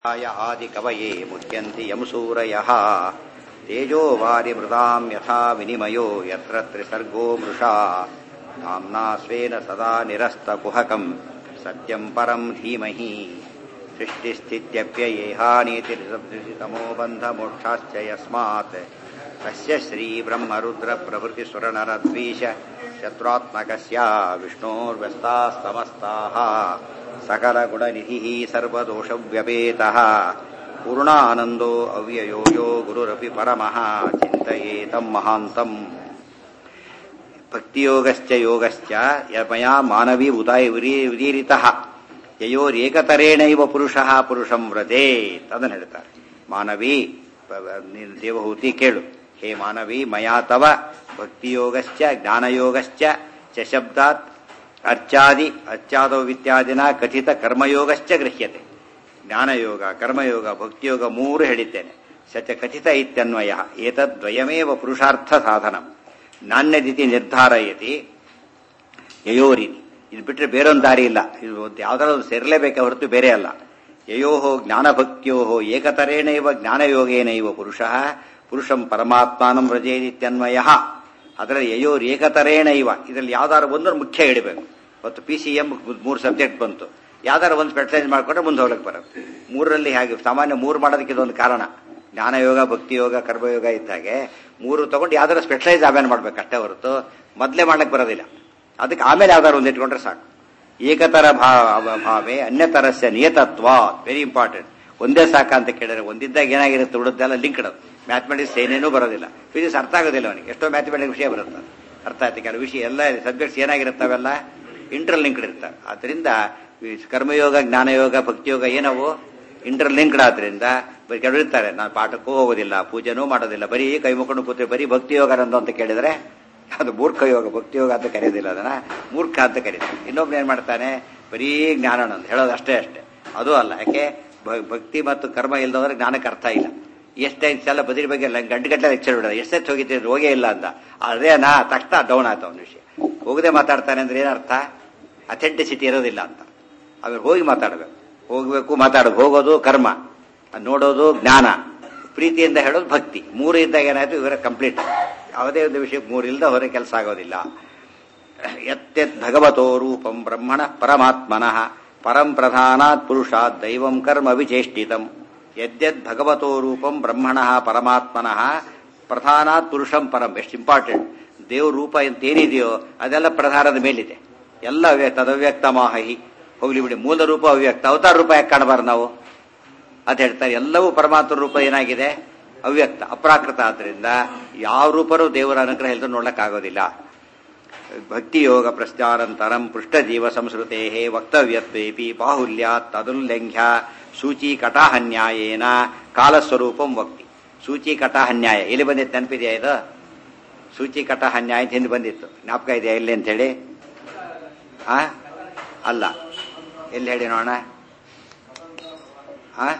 य आदिकवये मुह्यन्ति यमसूरयः तेजो वारिमृदाम् यथा विनिमयो यत्र त्रिसर्गो मृषा धाम्ना स्वेन सदा निरस्तकुहकम् सत्यम् परम् धीमहि सृष्टिस्थित्यप्ययेहानीतिरितमो बन्धमोक्षाश्च यस्मात् तस्य श्रीब्रह्मरुद्रप्रभृतिसुरनरद्वीष शत्रुत्मकस्य विष्णोर्व्यस्तास्तमस्ताः सकलगुणनिधिः सर्वदोषव्यपेतः पूर्णानन्दो अव्ययो यो गुरुरपि परमः चिन्तयेतम् महान्तम् ಭಕ್ತಿಯೋಗಶ್ಚ ಯೋಗಶ್ಚ ಮಯಾ ಮಾನವೀ ಉದಾಯ ಉದೀರಿತಃ ಯಯೋರೇಕತರೇಣೈವ ಪುರುಷಃ ಪುರುಷಂ ವ್ರತೆ ಅದನ್ನು ಹೇಳ್ತಾರೆ ಮಾನವಿ ನೀನು ದೇವಹೂತಿ ಕೇಳು ಹೇ ಮಾನವಿ ಮಯಾ ತವ ಭಕ್ತಿಯೋಗಶ್ಚ ಜ್ಞಾನಯೋಗಶ್ಚ ಚ ಶಬ್ದಾತ್ ಅರ್ಚಾದಿ ಅರ್ಚಾದೋ ಇತ್ಯಾದಿನ ಕಥಿತ ಕರ್ಮಯೋಗಶ್ಚ ಗೃಹ್ಯತೆ ಜ್ಞಾನಯೋಗ ಕರ್ಮಯೋಗ ಭಕ್ತಿಯೋಗ ಮೂರು ಹೇಳಿದ್ದೇನೆ ಸಚ ಕಥಿತ ಇತ್ಯನ್ವಯ ಏತದ್ವಯಮೇವ ಪುರುಷಾರ್ಥ ಸಾಧನಂ ನಾಣ್ಯದಿತಿ ನಿರ್ಧಾರಯತಿ ಯಯೋರಿತಿ ಇದು ಬಿಟ್ಟರೆ ಬೇರೊಂದು ದಾರಿ ಇಲ್ಲ ಇದು ಯಾವ್ದಾದ್ರು ಒಂದು ಸೇರಲೇಬೇಕೆ ಹೊರತು ಬೇರೆ ಅಲ್ಲ ಯಯೋಹೋ ಜ್ಞಾನಭಕ್ತಿಯೋ ಏಕತರೇಣೈವ ಜ್ಞಾನಯೋಗೇನೈವ ಪುರುಷ ಪುರುಷಂ ಪರಮಾತ್ಮಾನಂ ವ್ರಜೇದಿತ್ಯನ್ವಯ ಅದರಲ್ಲಿ ಯಯೋರ್ ಏಕತರೇಣೈವ ಇದರಲ್ಲಿ ಯಾವ್ದಾದ್ರು ಒಂದು ಮುಖ್ಯ ಹಿಡಬೇಕು ಮತ್ತು ಪಿ ಸಿ ಎಂ ಮೂರು ಸಬ್ಜೆಕ್ಟ್ ಬಂತು ಯಾವ್ದಾರು ಒಂದು ಸ್ಪೆಷಲೈಸ್ ಮಾಡ್ಕೊಂಡ್ರೆ ಮುಂದೆ ಹೋಗ್ಲಿಕ್ಕೆ ಬರುತ್ತೆ ಮೂರರಲ್ಲಿ ಹಾಗೆ ಸಾಮಾನ್ಯ ಮೂರು ಮಾಡೋದಕ್ಕೆ ಇದೊಂದು ಕಾರಣ ಜ್ಞಾನಯೋಗ ಭಕ್ತಿಯೋಗ ಕರ್ಮಯೋಗ ಇದ್ದಾಗೆ ಮೂರು ತಗೊಂಡು ಯಾವ್ದಾರು ಸ್ಪೆಷಲೈಸ್ ಆಮೇಲೆ ಮಾಡ್ಬೇಕು ಅಷ್ಟೇ ಹೊರತು ಮೊದಲೇ ಮಾಡ್ಲಿಕ್ಕೆ ಬರೋದಿಲ್ಲ ಅದಕ್ಕೆ ಆಮೇಲೆ ಯಾವ್ದಾರು ಒಂದು ಇಟ್ಕೊಂಡ್ರೆ ಸಾಕು ಏಕತರ ಭಾವೇ ಅನ್ಯತರಸ್ಯ ನಿಯತತ್ವ ವೆರಿ ಇಂಪಾರ್ಟೆಂಟ್ ಒಂದೇ ಸಾಕ ಅಂತ ಕೇಳಿದ್ರೆ ಒಂದಿದ್ದಾಗ ಏನಾಗಿರುತ್ತೆ ಉಳಿದೆಲ್ಲ ಲಿಂಕ್ ಇಡೋದು ಮ್ಯಾಥಮೆಟಿಕ್ಸ್ ಏನೇನೂ ಬರೋದಿಲ್ಲ ಫಿಸಿಕ್ಸ್ ಅರ್ಥ ಆಗೋದಿಲ್ಲ ಅವನಿಗೆ ಎಷ್ಟೋ ಮ್ಯಾಥಮೆಟಿಕ್ಸ್ ವಿಷಯ ಬರುತ್ತೆ ಅರ್ಥ ಆಯ್ತು ಕೆಲವು ವಿಷಯ ಎಲ್ಲ ಸಬ್ಜೆಕ್ಟ್ಸ್ ಏನಾಗಿರುತ್ತವೆಲ್ಲ ಇಂಟರ್ ಲಿಂಕ್ಡ್ ಇರ್ತಾರೆ ಆದ್ರಿಂದ ಕರ್ಮಯೋಗ ಜ್ಞಾನಯೋಗ ಭಕ್ತಿಯೋಗ ಏನವು ಇಂಟರ್ ಲಿಂಕ್ಡ್ ಆದ್ರಿಂದ ಕೆಲವರು ಇರ್ತಾರೆ ನಾನು ಪಾಠಕ್ಕೂ ಹೋಗೋದಿಲ್ಲ ಪೂಜೆನೂ ಮಾಡೋದಿಲ್ಲ ಬರೀ ಕೈ ಮುಕೊಂಡು ಕೂತ್ರೆ ಬರೀ ಭಕ್ತಿಯೋಗ ನಂದು ಅಂತ ಕೇಳಿದ್ರೆ ಅದು ಮೂರ್ಖ ಯೋಗ ಭಕ್ತಿಯೋಗ ಅಂತ ಕರೆಯೋದಿಲ್ಲ ಅದನ್ನ ಮೂರ್ಖ ಅಂತ ಕರೀತಾರೆ ಇನ್ನೊಬ್ರು ಏನ್ ಮಾಡ್ತಾನೆ ಬರೀ ಜ್ಞಾನ ಅಂತ ಹೇಳೋದು ಅಷ್ಟೇ ಅಷ್ಟೇ ಅದು ಅಲ್ಲ ಯಾಕೆ ಭಕ್ತಿ ಮತ್ತು ಕರ್ಮ ಇಲ್ಲದವ್ರೆ ಜ್ಞಾನಕ್ಕೆ ಅರ್ಥ ಇಲ್ಲ ಎಷ್ಟೈದು ಸಲ ಬದಿರಿ ಬಗ್ಗೆ ಗಂಟೆ ಗಂಟೆ ಲೆಕ್ಚರ್ ಬಿಡೋದು ಎಷ್ಟೆತ್ತು ಹೋಗಿದ್ದೀರಿ ಹೋಗೇ ಇಲ್ಲ ಅಂತ ಅದೇ ನಾ ತಕ್ಷಣ ಡೌನ್ ಆಯ್ತು ಅವನ ವಿಷಯ ಹೋಗದೆ ಮಾತಾಡ್ತಾನೆ ಅಂದ್ರೆ ಏನರ್ಥ ಅಥೆಂಟಿಸಿಟಿ ಇರೋದಿಲ್ಲ ಅಂತ ಆಮೇಲೆ ಹೋಗಿ ಮಾತಾಡಬೇಕು ಹೋಗ್ಬೇಕು ಮಾತಾಡೋದು ಹೋಗೋದು ಕರ್ಮ ನೋಡೋದು ಜ್ಞಾನ ಪ್ರೀತಿಯಿಂದ ಹೇಳೋದು ಭಕ್ತಿ ಮೂರು ಇದ್ದಾಗ ಏನಾಯ್ತು ಇವರ ಕಂಪ್ಲೀಟ್ ಯಾವುದೇ ಒಂದು ವಿಷಯಕ್ಕೆ ಮೂರು ಇಲ್ಲದ ಹೊರ ಕೆಲಸ ಆಗೋದಿಲ್ಲ ಎತ್ತೆತ್ ಭಗವತೋ ರೂಪಂ ಬ್ರಹ್ಮಣ ಪರಮಾತ್ಮನಃ ಪರಂ ಪ್ರಧಾನಾತ್ ಪುರುಷಾತ್ ದೈವಂ ಕರ್ಮ ವಿಚೇಷ್ಟಿತಂ ಯದ್ಯದ್ ಭಗವತೋ ರೂಪಂ ಬ್ರಹ್ಮಣ ಪರಮಾತ್ಮನಃ ಪ್ರಧಾನಾತ್ ಪುರುಷಂ ಪರಂ ಎಷ್ಟು ಇಂಪಾರ್ಟೆಂಟ್ ದೇವ್ರ ರೂಪ ಅಂತ ಏನಿದೆಯೋ ಅದೆಲ್ಲ ಪ್ರಧಾನದ ಮೇಲಿದೆ ಎಲ್ಲ ಅವ್ಯಕ್ತ ಅದವ್ಯಕ್ತ ಮಾಹಿ ಹೋಗ್ಲಿ ಬಿಡಿ ಮೂಲ ರೂಪ ಅವ್ಯಕ್ತ ಅವತಾರ ರೂಪ ಯಾಕೆ ಕಾಣಬಾರ್ದು ನಾವು ಅಂತ ಹೇಳ್ತಾರೆ ಎಲ್ಲವೂ ಪರಮಾತ್ಮ ರೂಪ ಏನಾಗಿದೆ ಅವ್ಯಕ್ತ ಅಪ್ರಾಕೃತ ಆದ್ರಿಂದ ಯಾವ ರೂಪರೂ ದೇವರ ಅನುಗ್ರಹ ಇಲ್ಲದೆ ನೋಡ್ಲಕ್ಕಾಗೋದಿಲ್ಲ ಭಕ್ತಿಯೋಗ ಪ್ರಶ್ನಾನಂತರಂ ಪೃಷ್ಠಜೀವ ಸಂಸ್ಕೃತೆ ವಕ್ತವ್ಯತ್ವೇಪಿ ಬಾಹುಲ್ಯಾತ್ ತದುಲ್ಲಂಘ್ಯ ಸೂಚಿ ಕಟಾಹನ್ಯಾಯೇನ ಕಾಲಸ್ವರೂಪಂ ವಕ್ತಿ ಸೂಚಿ ಕಟಾಹನ್ಯಾಯ ಎಲ್ಲಿ ಬಂದಿತ್ತು ನೆನಪಿದೆಯಾ ಇದು ಸೂಚಿ ಕಟಾಹನ್ಯಾಯ ಅಂತ ಹಿಂದೆ ಬಂದಿತ್ತು ಜ್ಞಾಪಕ ಇದೆಯಾ ಎಲ್ಲಿ ಅಂತ ಹೇಳಿ ಆ ಅಲ್ಲ ಎಲ್ಲಿ ಹೇಳಿ ನೋಡೋಣ ಆ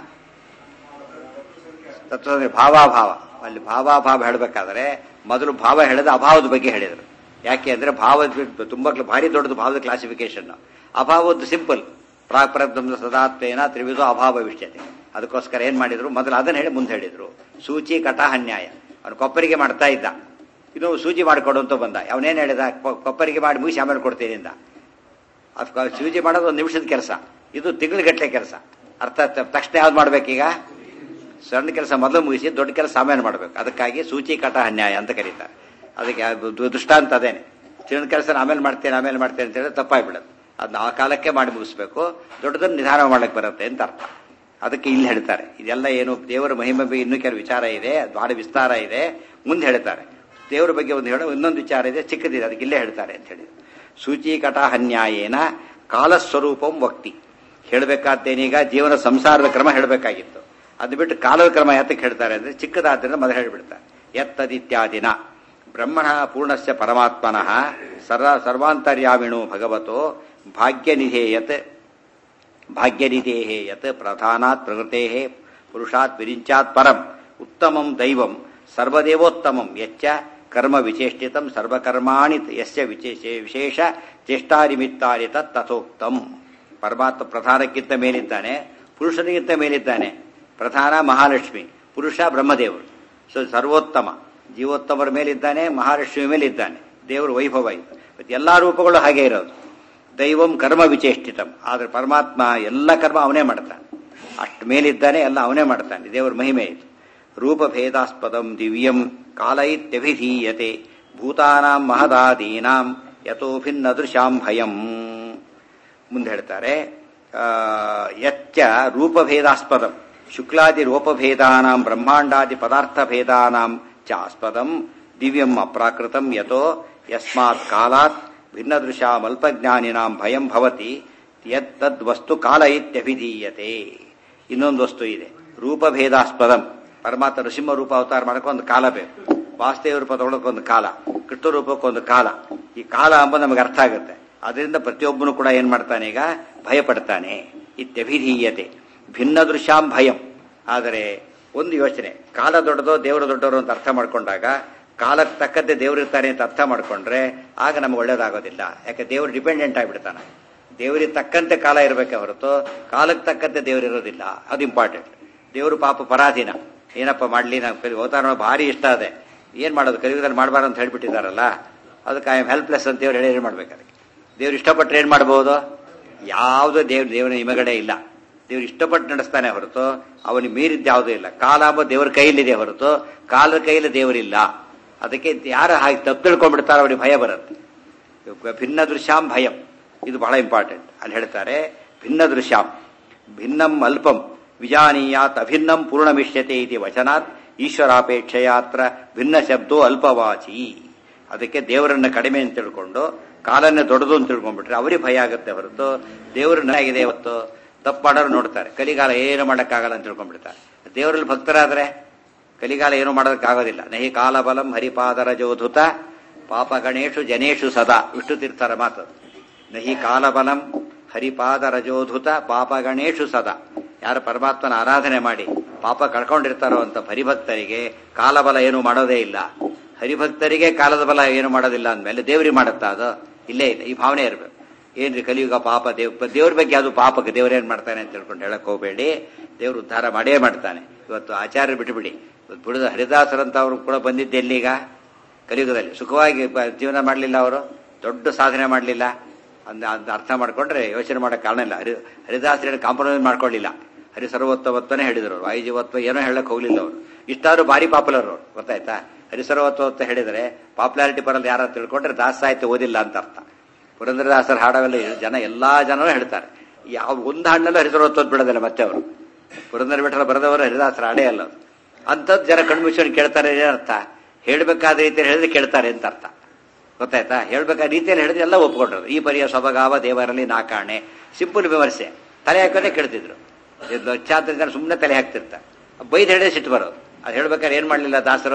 ತತ್ವ ಭಾವಾಭಾವ ಅಲ್ಲಿ ಭಾವಾಭಾವ ಹೇಳಬೇಕಾದ್ರೆ ಮೊದಲು ಭಾವ ಹೇಳಿದ ಅಭಾವದ ಬಗ್ಗೆ ಹೇಳಿದರು ಯಾಕೆ ಅಂದ್ರೆ ಭಾವ ತುಂಬಾ ಭಾರಿ ದೊಡ್ಡದು ಭಾವದ ಕ್ಲಾಸಿಫಿಕೇಶನ್ ಅಭಾವದ್ದು ಸಿಂಪಲ್ ಪ್ರಾಕ್ಪ್ರಬ್ಧ ಸದಾತ್ವೇನ ತ್ರಿವಿಧ ಅಭಾವ ವಿಷ್ಯತೆ ಅದಕ್ಕೋಸ್ಕರ ಏನ್ ಮಾಡಿದ್ರು ಮೊದಲು ಅದನ್ನ ಹೇಳಿ ಮುಂದೆ ಹೇಳಿದ್ರು ಸೂಚಿ ಕಟಾಹನ್ಯಾಯ ಅವನು ಕೊಪ್ಪರಿಗೆ ಮಾಡ್ತಾ ಇದ್ದ ಇದು ಸೂಚಿ ಮಾಡಿಕೊಡು ಅಂತ ಬಂದ ಅವನೇನ್ ಹೇಳಿದ ಕೊಪ್ಪರಿಗೆ ಮಾಡಿ ಮುಗಿಸಿ ಆಮೇಲೆ ಕೊಡ್ತೀನಿ ಅಂದ ಸೂಚಿ ಮಾಡೋದು ಒಂದು ನಿಮಿಷದ ಕೆಲಸ ಇದು ತಿಂಗಳಗಟ್ಟಲೆ ಕೆಲಸ ಅರ್ಥ ತಕ್ಷಣ ಯಾವ್ದು ಮಾಡ್ಬೇಕೀಗ ಸಣ್ಣ ಕೆಲಸ ಮೊದಲು ಮುಗಿಸಿ ದೊಡ್ಡ ಕೆಲಸ ಆಮೇಲೆ ಮಾಡಬೇಕು ಅದಕ್ಕಾಗಿ ಸೂಚಿ ಕಟ ಅನ್ಯಾಯ ಅಂತ ಕರೀತಾರೆ ಅದಕ್ಕೆ ದೃಷ್ಟಾಂತ ಅದೇನೆ ಚಿನ್ನ ಕೆಲಸ ಆಮೇಲೆ ಮಾಡ್ತೇನೆ ಆಮೇಲೆ ಮಾಡ್ತೇನೆ ಅಂತ ಹೇಳಿದ್ರೆ ತಪ್ಪಾಗ್ಬಿಡೋದು ಅದನ್ನ ಆ ಕಾಲಕ್ಕೆ ಮಾಡಿ ಮುಗಿಸ್ಬೇಕು ದೊಡ್ಡದನ್ನು ನಿಧಾನ ಮಾಡಕ್ಕೆ ಬರುತ್ತೆ ಅಂತ ಅರ್ಥ ಅದಕ್ಕೆ ಇಲ್ಲಿ ಹೇಳ್ತಾರೆ ಇದೆಲ್ಲ ಏನು ದೇವರ ಮಹಿಮೆ ಬಗ್ಗೆ ಇನ್ನೂ ಕೆಲವು ವಿಚಾರ ಇದೆ ಬಹಳ ವಿಸ್ತಾರ ಇದೆ ಮುಂದೆ ಹೇಳ್ತಾರೆ ದೇವರ ಬಗ್ಗೆ ಒಂದು ಹೇಳೋ ಇನ್ನೊಂದು ವಿಚಾರ ಇದೆ ಚಿಕ್ಕದಿದೆ ಅದಕ್ಕೆ ಇಲ್ಲೇ ಹೇಳ್ತಾರೆ ಅಂತ ಹೇಳಿ ಸೂಚಿ ಕಟಾಹನ್ಯಾಯೇನ ಕಾಲಸ್ವರೂಪಂ ವಕ್ತಿ ಹೇಳಬೇಕಾದ್ದೇನೀಗ ಜೀವನ ಸಂಸಾರದ ಕ್ರಮ ಹೇಳಬೇಕಾಗಿತ್ತು ಅದು ಬಿಟ್ಟು ಕಾಲದ ಕ್ರಮ ಯಾತಕ್ಕೆ ಹೇಳ್ತಾರೆ ಅಂದ್ರೆ ಚಿಕ್ಕದಾದ್ರಿಂದ ಮೊದಲು ಹೇಳಿಬಿಡ್ತಾರೆ ಎತ್ತದಿತ್ಯಾದಿನ ಬ್ರಹ್ಮಣ ಪೂರ್ಣಸ್ಯ ಪರಮಾತ್ಮನಃ ಸರ್ವ ಸರ್ವಾಂತರ್ಯಾಮಿಣೋ ಭಗವತೋ ಭಾಗ್ಯನಿಧೇಯತ್ ಭಾಗ್ಯನಿಧೇಹೇ ಯತ್ ಪ್ರಧಾನಾತ್ ಪ್ರಕೃತೆ ಪುರುಷಾತ್ ವಿರಿಂಚಾತ್ ಪರಂ ಉತ್ತಮಂ ದೈವಂ ಸರ್ವದೇವೋತ್ತಮಂ ಯಚ್ಚ ಕರ್ಮ ವಿಚೇಷ್ಟಿತಂ ಸರ್ವಕರ್ಮಾಣಿ ಯಸ್ಯ ವಿಶೇಷ ವಿಶೇಷ ಚೇಷ್ಟಾನಿಮಿತ್ತಾನಿ ತತ್ ತಥೋಕ್ತಂ ಪರಮಾತ್ಮ ಪ್ರಧಾನಕ್ಕಿಂತ ಮೇಲಿದ್ದಾನೆ ಪುರುಷನಿಗಿಂತ ಮೇಲಿದ್ದಾನೆ ಪ್ರಧಾನ ಮಹಾಲಕ್ಷ್ಮಿ ಪುರುಷ ಬ್ರಹ್ಮದೇವರು ಸೊ ಸರ್ವೋತ್ತಮ ಜೀವೋತ್ತಮರ ಮೇಲಿದ್ದಾನೆ ಮಹಾಲಕ್ಷ್ಮಿ ಮೇಲಿದ್ದಾನೆ ದೇವರು ವೈಭವ ಇದು ಮತ್ತೆ ಎಲ್ಲಾ ರೂಪಗಳು ಹಾಗೆ ಇರೋದು ದೈವಂ ಕರ್ಮ ವಿಚೇಷ್ಟಿತಂ ಆದ್ರೆ ಪರಮಾತ್ಮ ಎಲ್ಲ ಕರ್ಮ ಅವನೇ ಮಾಡ್ತಾನೆ ಅಷ್ಟು ಮೇಲಿದ್ದಾನೆ ಎಲ್ಲ ಅವನೇ ಮಾಡ್ತಾನೆ ದೇವರ ಮಹಿಮೆ ಇದು ರೂಪಭೇದಾಸ್ಪದಂ ದಿವ್ಯಂ ಕಾಲೈತ್ಯಭಿಧೀಯತೆ ಭೂತಾನಾಂ ಮಹದಾದೀನಾಂ ಯಥೋ ಭಿನ್ನ ದೃಶಾಂ ಭಯಂ ಮುಂದೆ ಹೇಳ್ತಾರೆ ಆ, ಯಚ್ಚ ರೂಪಭೇದಾಸ್ಪದಂ ಶುಕ್ಲಾದಿ ರೂಪಭೇದಾನಾಂ ಬ್ರಹ್ಮಾಂಡಾದಿ ಪದಾರ್ಥ ಭೇದಾನಾಂ ಚ ಆಸ್ಪದಂ ದಿವ್ಯಂ ಅಪ್ರಾಕೃತಂ ಯತೋ ಯಸ್ಮಾತ್ ಕಾಲಾತ್ ಭಿನ್ನದೃಶಾಂ ಅಲ್ಪಜ್ಞಾನಿನಾಂ ಭಯಂ ಭವತಿ ಯತ್ತದ್ ವಸ್ತು ಕಾಲ ಇತ್ಯಭಿಧೀಯತೆ ಇನ್ನೊಂದು ವಸ್ತು ಇದೆ ರೂಪಭೇದಾಸ್ಪದಂ ಪರಮಾತ್ಮ ನೃಸಿಂಹ ರೂಪ ಅವತಾರ ಮಾಡಕ್ಕೆ ಒಂದು ಕಾಲ ಬೇಕು ವಾಸ್ತವ ರೂಪ ತಗೊಳಕ್ಕೊಂದು ಕಾಲ ಕೃಷ್ಣ ರೂಪಕ್ಕೊಂದು ಕಾಲ ಈ ಕಾಲ ಎಂಬ ನಮಗೆ ಅರ್ಥ ಆಗುತ್ತೆ ಅದರಿಂದ ಪ್ರತಿಯೊಬ್ಬನು ಕೂಡ ಏನ್ ಮಾಡ್ತಾನೆ ಈಗ ಭಯ ಪಡ್ತಾನೆ ಇತ್ಯಭಿಧೀಯತೆ ಭಿನ್ನ ದೃಶ್ಯಾಂ ಭಯಂ ಆದರೆ ಒಂದು ಯೋಚನೆ ಕಾಲ ದೊಡ್ಡದೋ ದೇವರು ದೊಡ್ಡವರು ಅಂತ ಅರ್ಥ ಮಾಡ್ಕೊಂಡಾಗ ಕಾಲಕ್ಕೆ ತಕ್ಕಂತೆ ದೇವರಿರ್ತಾನೆ ಅಂತ ಅರ್ಥ ಮಾಡ್ಕೊಂಡ್ರೆ ಆಗ ನಮ್ಗೆ ಒಳ್ಳೇದಾಗೋದಿಲ್ಲ ಯಾಕೆ ದೇವರು ಡಿಪೆಂಡೆಂಟ್ ಆಗಿಬಿಡ್ತಾನೆ ದೇವರಿಗೆ ತಕ್ಕಂತೆ ಕಾಲ ಇರಬೇಕೆ ಹೊರತು ಕಾಲಕ್ಕೆ ತಕ್ಕಂತೆ ದೇವರು ಇರೋದಿಲ್ಲ ಅದು ಇಂಪಾರ್ಟೆಂಟ್ ದೇವರು ಪಾಪ ಪರಾಧೀನ ಏನಪ್ಪ ಮಾಡ್ಲಿ ನಾವು ಅವತಾರ ಭಾರಿ ಇಷ್ಟ ಅದೇ ಏನ್ ಮಾಡೋದು ಕಲಿಯುಗದಲ್ಲಿ ಮಾಡಬಾರ್ದು ಅಂತ ಹೇಳ್ಬಿಟ್ಟಿದಾರಲ್ಲ ಅದಕ್ಕೆ ಐ ಆಮ್ ಹೆಲ್ಪ್ಲೆಸ್ ಅಂತ ದೇವ್ರು ಹೇಳಿ ಏನ್ ಮಾಡ್ಬೇಕು ಅದಕ್ಕೆ ದೇವ್ರು ಇಷ್ಟಪಟ್ಟರೆ ಏನ್ ಮಾಡಬಹುದು ಯಾವುದೋ ದೇವ್ರ ದೇವರ ನಿಮಗಡೆ ಇಲ್ಲ ದೇವ್ರು ಇಷ್ಟಪಟ್ಟು ನಡೆಸ್ತಾನೆ ಹೊರತು ಅವನಿಗೆ ಮೀರಿದ್ದು ಯಾವುದೂ ಇಲ್ಲ ಕಾಲ ಎಂಬ ದೇವರ ಕೈಯಲ್ಲಿದೆ ಹೊರತು ಕಾಲದ ಕೈಯಲ್ಲಿ ದೇವರಿಲ್ಲ ಅದಕ್ಕೆ ಯಾರು ಹಾಗೆ ತಪ್ಪು ತಿಳ್ಕೊಂಡ್ಬಿಡ್ತಾರೋ ಅವನಿಗೆ ಭಯ ಬರುತ್ತೆ ಭಿನ್ನ ದೃಶ್ಯಾಂ ಭಯಂ ಇದು ಬಹಳ ಇಂಪಾರ್ಟೆಂಟ್ ಅಲ್ಲಿ ಹೇಳ್ತಾರೆ ಭಿನ್ನ ದೃಶ್ಯಾಂ ಭಿನ್ನಂ ಅಲ್ಪಂ ವಿಜಾನೀಯಾತ್ ಅಭಿನ್ನಂ ಪೂರ್ಣಮಿಷ್ಯತೆ ಇತಿ ವಚನಾತ್ ಈಶ್ವರಾಪೇಕ್ಷೆಯಾತ್ರ ಭಿನ್ನ ಶಬ್ದೋ ಅಲ್ಪವಾಚಿ ಅದಕ್ಕೆ ದೇವರನ್ನ ಕಡಿಮೆ ಅಂತ ತಿಳ್ಕೊಂಡು ಕಾಲನ್ನ ದೊಡ್ಡದು ಅಂತ ತಿಳ್ಕೊಂಡ್ಬಿಟ್ರೆ ಅವರಿಗೆ ಭಯ ಆಗುತ್ತೆ ಹೊರತು ದೇವರು ಆಗಿದೆ ಇವತ್ತು ತಪ್ಪು ಮಾಡೋರು ನೋಡ್ತಾರೆ ಕಲಿಗಾಲ ಏನು ಮಾಡಕ್ಕಾಗಲ್ಲ ಅಂತ ತಿಳ್ಕೊಂಡ್ಬಿಡ್ತಾರೆ ದೇವರಲ್ಲಿ ಭಕ್ತರಾದ್ರೆ ಕಲಿಗಾಲ ಏನು ಮಾಡೋದಕ್ಕಾಗೋದಿಲ್ಲ ನಹಿ ಕಾಲಬಲಂ ಹರಿಪಾದರ ಜೋಧುತ ಪಾಪ ಗಣೇಶು ಜನೇಶು ಸದಾ ವಿಷ್ಣು ತೀರ್ಥರ ಮಾತು ನಹಿ ಕಾಲಬಲಂ ಹರಿಪಾದ ರಜೋಧುತ ಪಾಪ ಗಣೇಶು ಸದಾ ಯಾರು ಪರಮಾತ್ಮನ ಆರಾಧನೆ ಮಾಡಿ ಪಾಪ ಕಳ್ಕೊಂಡಿರ್ತಾರೋ ಅಂತ ಹರಿಭಕ್ತರಿಗೆ ಕಾಲಬಲ ಏನು ಮಾಡೋದೇ ಇಲ್ಲ ಹರಿಭಕ್ತರಿಗೆ ಕಾಲದ ಬಲ ಏನು ಮಾಡೋದಿಲ್ಲ ಅಂದ್ಮೇಲೆ ದೇವರಿಗೆ ಮಾಡುತ್ತಾ ಅದು ಇಲ್ಲೇ ಇಲ್ಲ ಈ ಭಾವನೆ ಇರಬೇಕು ಏನ್ರಿ ಕಲಿಯುಗ ಪಾಪ ದೇವ್ ದೇವ್ರ ಬಗ್ಗೆ ಅದು ಪಾಪಕ್ಕೆ ದೇವ್ರೇನ್ ಮಾಡ್ತಾನೆ ಅಂತ ತಿಳ್ಕೊಂಡು ಹೇಳಕ್ ಹೋಗಬೇಡಿ ದೇವ್ರು ಉದ್ಧಾರ ಮಾಡೇ ಮಾಡ್ತಾನೆ ಇವತ್ತು ಆಚಾರ್ಯ ಬಿಟ್ಟುಬಿಡಿ ಇವತ್ತು ಬಿಡದ ಹರಿದಾಸರಂತ ಅವರು ಕೂಡ ಬಂದಿದ್ದೆ ಎಲ್ಲಿಗ ಕಲಿಯುಗದಲ್ಲಿ ಸುಖವಾಗಿ ಬ- ಜೀವನ ಮಾಡಲಿಲ್ಲ ಅವರು ದೊಡ್ಡ ಸಾಧನೆ ಮಾಡಲಿಲ್ಲ ಅಂದ ಅಂತ ಅರ್ಥ ಮಾಡ್ಕೊಂಡ್ರೆ ಯೋಚನೆ ಮಾಡಕ್ ಕಾರಣ ಇಲ್ಲ ಹರಿ ಹರಿದಾಸರ ಕಾಂಪ್ರಮೈಸ್ ಮಾಡ್ಕೊಳ್ಳಿಲ್ಲ ಹರಿ ಸರ್ವೋತ್ತಮತ್ವನೇ ಹೇಳಿದ್ರು ಅವರು ವಾಯುಜೀವತ್ವ ಏನೋ ಹೇಳಕ್ ಹೋಗ್ಲಿಲ್ಲ ಅವರು ಇಷ್ಟಾದ್ರು ಭಾರಿ ಪಾಪ್ಯುಲರ್ ಅವರು ಗೊತ್ತಾಯ್ತಾ ಹರಿ ಸರ್ವೋತ್ತಮತ್ವ ಹೇಳಿದ್ರೆ ಪಾಪ್ಯುಲಾರಿಟಿ ಬರಲ್ಲ ಯಾರು ತಿಳ್ಕೊಂಡ್ರೆ ದಾಸ ಸಾಹಿತ್ಯ ಓದಿಲ್ಲ ಅಂತ ಅರ್ಥ ಪುರಂದರದಾಸರ ಹಾಡವೆಲ್ಲ ಜನ ಎಲ್ಲಾ ಜನರು ಹೇಳ್ತಾರೆ ಯಾವ ಒಂದು ಹಣ್ಣಲ್ಲೂ ಹರಿಸರ್ವತ್ವ ಬಿಡೋದಿಲ್ಲ ಮತ್ತೆ ಅವರು ಪುರಂದರ ಬಿಟ್ಟರೆ ಬರೆದವರು ಹರಿದಾಸರ ಹಾಡೇ ಅಲ್ಲ ಅದು. ಅಂಥದ್ದು ಜನ ಕಣ್ಮುಚ್ಕೊಂಡು ಕೇಳ್ತಾರೆ ಏನರ್ಥ ಹೇಳ್ಬೇಕಾದ ರೀತಿಯಲ್ಲಿ ಹೇಳಿದ್ರೆ ಕೇಳ್ತಾರೆ ಅಂತ ಅರ್ಥ ಗೊತ್ತಾಯ್ತಾ ಹೇಳ್ಬೇಕಾದ ರೀತಿಯಲ್ಲಿ ಹೇಳಿದ್ರೆ ಎಲ್ಲ ಒಪ್ಕೊಂಡ್ರು ಈ ಪರಿಯ ಸೊಬಗಾವ ದೇವರಲ್ಲಿ ನಾಕಾಣೆ ಸಿಂಪಲ್ ವಿಮರ್ಶೆ ತಲೆ ಹಾಕೋದೇ ಕೇಳ್ತಿದ್ರು ಚಾತ್ರ ಜನ ಸುಮ್ಮನೆ ತಲೆ ಹಾಕ್ತಿರ್ತಾರೆ ಬೈದ್ ಹೇಳಿದ್ರೆ ಸಿಟ್ಟು ಬರೋದು ಅದು ಹೇಳ್ಬೇಕಾದ್ರೆ ಏನ್ ಮಾಡ್ಲಿಲ್ಲ ದಾಸರು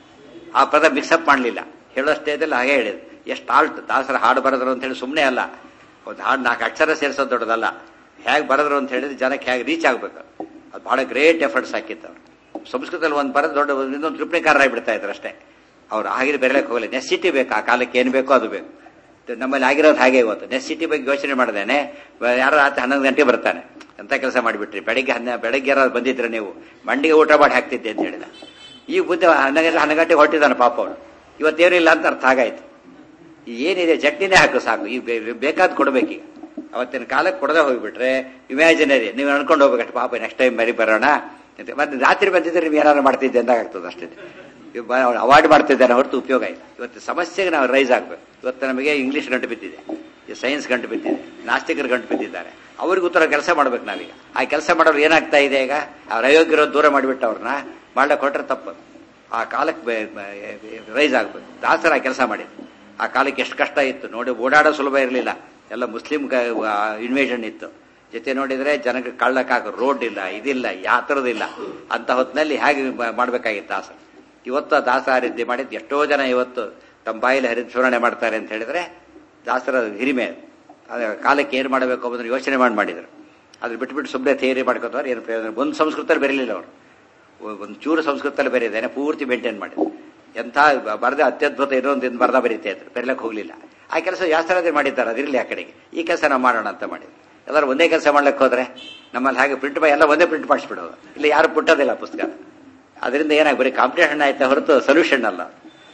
ಆ ಪದ ಮಿಕ್ಸಪ್ ಮಾಡಲಿಲ್ಲ ಹೇಳೋ ಸ್ಟೇಜಲ್ಲಿ ಹಾಗೆ ಹೇಳಿದ್ರು ಎಷ್ಟು ಆಲ್ಟ್ ದಾಸರ ಹಾಡು ಬರೆದ್ರು ಅಂತ ಹೇಳಿ ಸುಮ್ಮನೆ ಅಲ್ಲ ಒಂದು ಹಾಡು ನಾಲ್ಕು ಅಕ್ಷರ ಸೇರಿಸೋದು ದೊಡ್ಡದಲ್ಲ ಹೇಗೆ ಬರೆದ್ರು ಅಂತ ಹೇಳಿದ್ರೆ ಜನಕ್ಕೆ ಹೇಗೆ ರೀಚ್ ಆಗ್ಬೇಕು ಅದು ಬಹಳ ಗ್ರೇಟ್ ಎಫರ್ಟ್ಸ್ ಹಾಕಿತ್ತು ಅವ್ರು ಸಂಸ್ಕೃತದಲ್ಲಿ ಒಂದು ಬರೆದು ದೊಡ್ಡ ಇನ್ನೊಂದು ತ್ರಿಪಣಿಕಾರರಾಗಿ ಬಿಡ್ತಾ ಇದ್ರು ಅಷ್ಟೇ ಅವ್ರು ಆಗಿರೋ ಬೆರಳಕ್ಕೆ ಹೋಗಲಿ ನೆಸಿಟಿ ಬೇಕು ಆ ಕಾಲಕ್ಕೆ ಏನು ಬೇಕೋ ಅದು ಬೇಕು ಇದು ನಮ್ಮಲ್ಲಿ ಆಗಿರೋದು ಹಾಗೆ ಇವತ್ತು ನೆಸಿಟಿ ಬಗ್ಗೆ ಯೋಚನೆ ಮಾಡ್ದೇನೆ ಯಾರು ರಾತ್ರಿ ಹನ್ನೊಂದು ಗಂಟೆ ಬರ್ತಾನೆ ಎಂತ ಕೆಲಸ ಮಾಡಿಬಿಟ್ರಿ ಬೆಳಿಗ್ಗೆ ಹನ್ನ ಬೆಳಗ್ಗೆ ಯಾರು ಬಂದಿದ್ರೆ ನೀವು ಮಂಡಿಗೆ ಊಟ ಮಾಡಿ ಹಾಕ್ತಿದ್ದೆ ಅಂತ ಹೇಳಿದ ಈಗ ಮುಂದೆ ಹನ್ನೊಂದು ಗಂಟೆ ಹನ್ನೊಂದು ಗಂಟೆಗೆ ಹೊಟ್ಟಿದ್ದಾನೆ ಪಾಪ ಅವನು ಇವತ್ತೇನಿಲ್ಲ ಅಂತ ಅರ್ಥ ಆಗಾಯ್ತು ಏನಿದೆ ಚಟ್ನಿನೇ ಹಾಕು ಸಾಕು ಈಗ ಬೇ- ಬೇಕಾದ್ ಕೊಡ್ಬೇಕೀಗ ಅವತ್ತಿನ ಕಾಲಕ್ಕೆ ಕೊಡದೆ ಹೋಗ್ಬಿಟ್ರೆ ಇಮ್ಯಾಜಿನರಿ ನೀವು ಅನ್ಕೊಂಡು ಹೋಗ್ಬೇಕಷ್ಟು ಪಾಪ ನೆಕ್ಸ್ಟ್ ಟೈಮ್ ಬರೀ ಬರೋಣ ಅಂತ. ಮತ್ತೆ ರಾತ್ರಿ ಬಂದಿದ್ರೆ ನೀವು ಏನಾರು ಮಾಡ್ತಿದ್ದೆ ಅಂತ ಆಗ್ತದೆ ಅಷ್ಟೇ ಅವಾಯ್ಡ್ ಮಾಡ್ತಿದ್ದಾನೆ ಹೊರತು ಉಪಯೋಗ ಇಲ್ಲ ಇವತ್ತು ಸಮಸ್ಯೆಗೆ ನಾವು ರೈಸ್ ಆಗ್ಬೇಕು ಇವತ್ತು ನಮಗೆ ಇಂಗ್ಲಿಷ್ ಗಂಟು ಬಿದ್ದಿದೆ ಈ ಸೈನ್ಸ್ ಗಂಟು ಬಿದ್ದಿದೆ ನಾಸ್ತಿಕರು ಗಂಟು ಬಿದ್ದಿದ್ದಾರೆ ಅವ್ರಿಗೆ ಉತ್ತರ ಕೆಲಸ ಮಾಡ್ಬೇಕು ನಾವೀಗ ಆ ಕೆಲಸ ಮಾಡೋರು ಏನಾಗ್ತಾ ಇದೆ ಈಗ ಅವ್ರ ಅಯೋಗ್ಯರೋ ದೂರ ಮಾಡಿಬಿಟ್ಟು ಅವ್ರನ್ನ ಮಾಡ್ಲಕ್ಕೆ ಹೊಟ್ರೆ ತಪ್ಪು ಆ ಕಾಲಕ್ಕೆ ರೈಸ್ ಆಗ್ಬೇಕು ದಾಸರ ಆ ಕೆಲಸ ಮಾಡಿದ್ರು ಆ ಕಾಲಕ್ಕೆ ಎಷ್ಟು ಕಷ್ಟ ಇತ್ತು ನೋಡಿ ಓಡಾಡೋ ಸುಲಭ ಇರಲಿಲ್ಲ ಎಲ್ಲ ಮುಸ್ಲಿಂ ಇನ್ವೇಷನ್ ಇತ್ತು ಜೊತೆ ನೋಡಿದ್ರೆ ಜನಕ್ಕೆ ಕಳ್ಳಕ್ಕಾಗ ರೋಡ್ ಇಲ್ಲ ಇದಿಲ್ಲ ಯಾತ್ರದಿಲ್ಲ ಅಂತ ಹೊತ್ತಿನಲ್ಲಿ ಹೇಗೆ ಮ- ಮಾಡ್ಬೇಕಾಗಿತ್ತು ದಾಸ ಇವತ್ತು ಆ ದಾಸ ಹರಿದ್ದೆ ಮಾಡಿದ್ದು ಎಷ್ಟೋ ಜನ ಇವತ್ತು ತಮ್ಮ ಬಾಯಲ್ಲಿ ಹರಿಸ್ಮರಣೆ ಮಾಡ್ತಾರೆ ಅಂತ ಹೇಳಿದ್ರೆ ದಾಸರ ಹಿರಿಮೆ ಅದು. ಅದೇ ಕಾಲಕ್ಕೆ ಏನು ಮಾಡಬೇಕು ಅನ್ನೋದನ್ನ ಯೋಚನೆ ಮಾಡಿ ಮಾಡಿದ್ರು ಅದ್ರ ಬಿಟ್ಬಿಟ್ಟು ಸುಮ್ಮನೆ ಥಿಯರಿ ಮಾಡ್ಕೋತಾರೆ ಏನು ಪ್ರಯೋಜನ ಒಂದು ಸಂಸ್ಕೃತದಲ್ಲಿ ಬರಲಿಲ್ಲ ಅವರು ಒಂದು ಚೂರು ಸಂಸ್ಕೃತದಲ್ಲಿ ಬರೀದೇನೆ ಪೂರ್ತಿ ಮೇಂಟೈನ್ ಮಾಡಿದ್ರು ಎಂಥ ಬರೆದ ಅತ್ಯದ್ಭುತ ಇನ್ನೊಂದು ಇನ್ನು ಬರೆದ ಬರೀತಾ ಇದ್ರು ಬೆರಳಕ್ಕೆ ಹೋಗ್ಲಿಲ್ಲ ಆ ಕೆಲಸ ಯಾಸ್ತ್ರಾದ್ರೆ ಮಾಡಿದ್ದಾರೆ ಅದಿರಲಿ ಆ ಕಡೆಗೆ ಈ ಕೆಲಸ ನಾವು ಮಾಡೋಣ ಅಂತ ಮಾಡಿದ್ರು ಎಲ್ಲರೂ ಒಂದೇ ಕೆಲಸ ಮಾಡ್ಲಿಕ್ಕೆ ಹೋದ್ರೆ ನಮ್ಮಲ್ಲಿ ಹಾಗೆ ಪ್ರಿಂಟ್ ಎಲ್ಲ ಒಂದೇ ಪ್ರಿಂಟ್ ಮಾಡಿಸ್ಬಿಡೋದು ಇಲ್ಲಿ ಯಾರು ಪುಟ್ಟದಿಲ್ಲ ಪುಸ್ತಕ ಅದರಿಂದ ಏನಾಗಿ ಬರೀ ಕಾಂಪಿಟೇಷನ್ ಆಯ್ತಾ ಹೊರತು ಸೊಲ್ಯೂಷನ್ ಅಲ್ಲ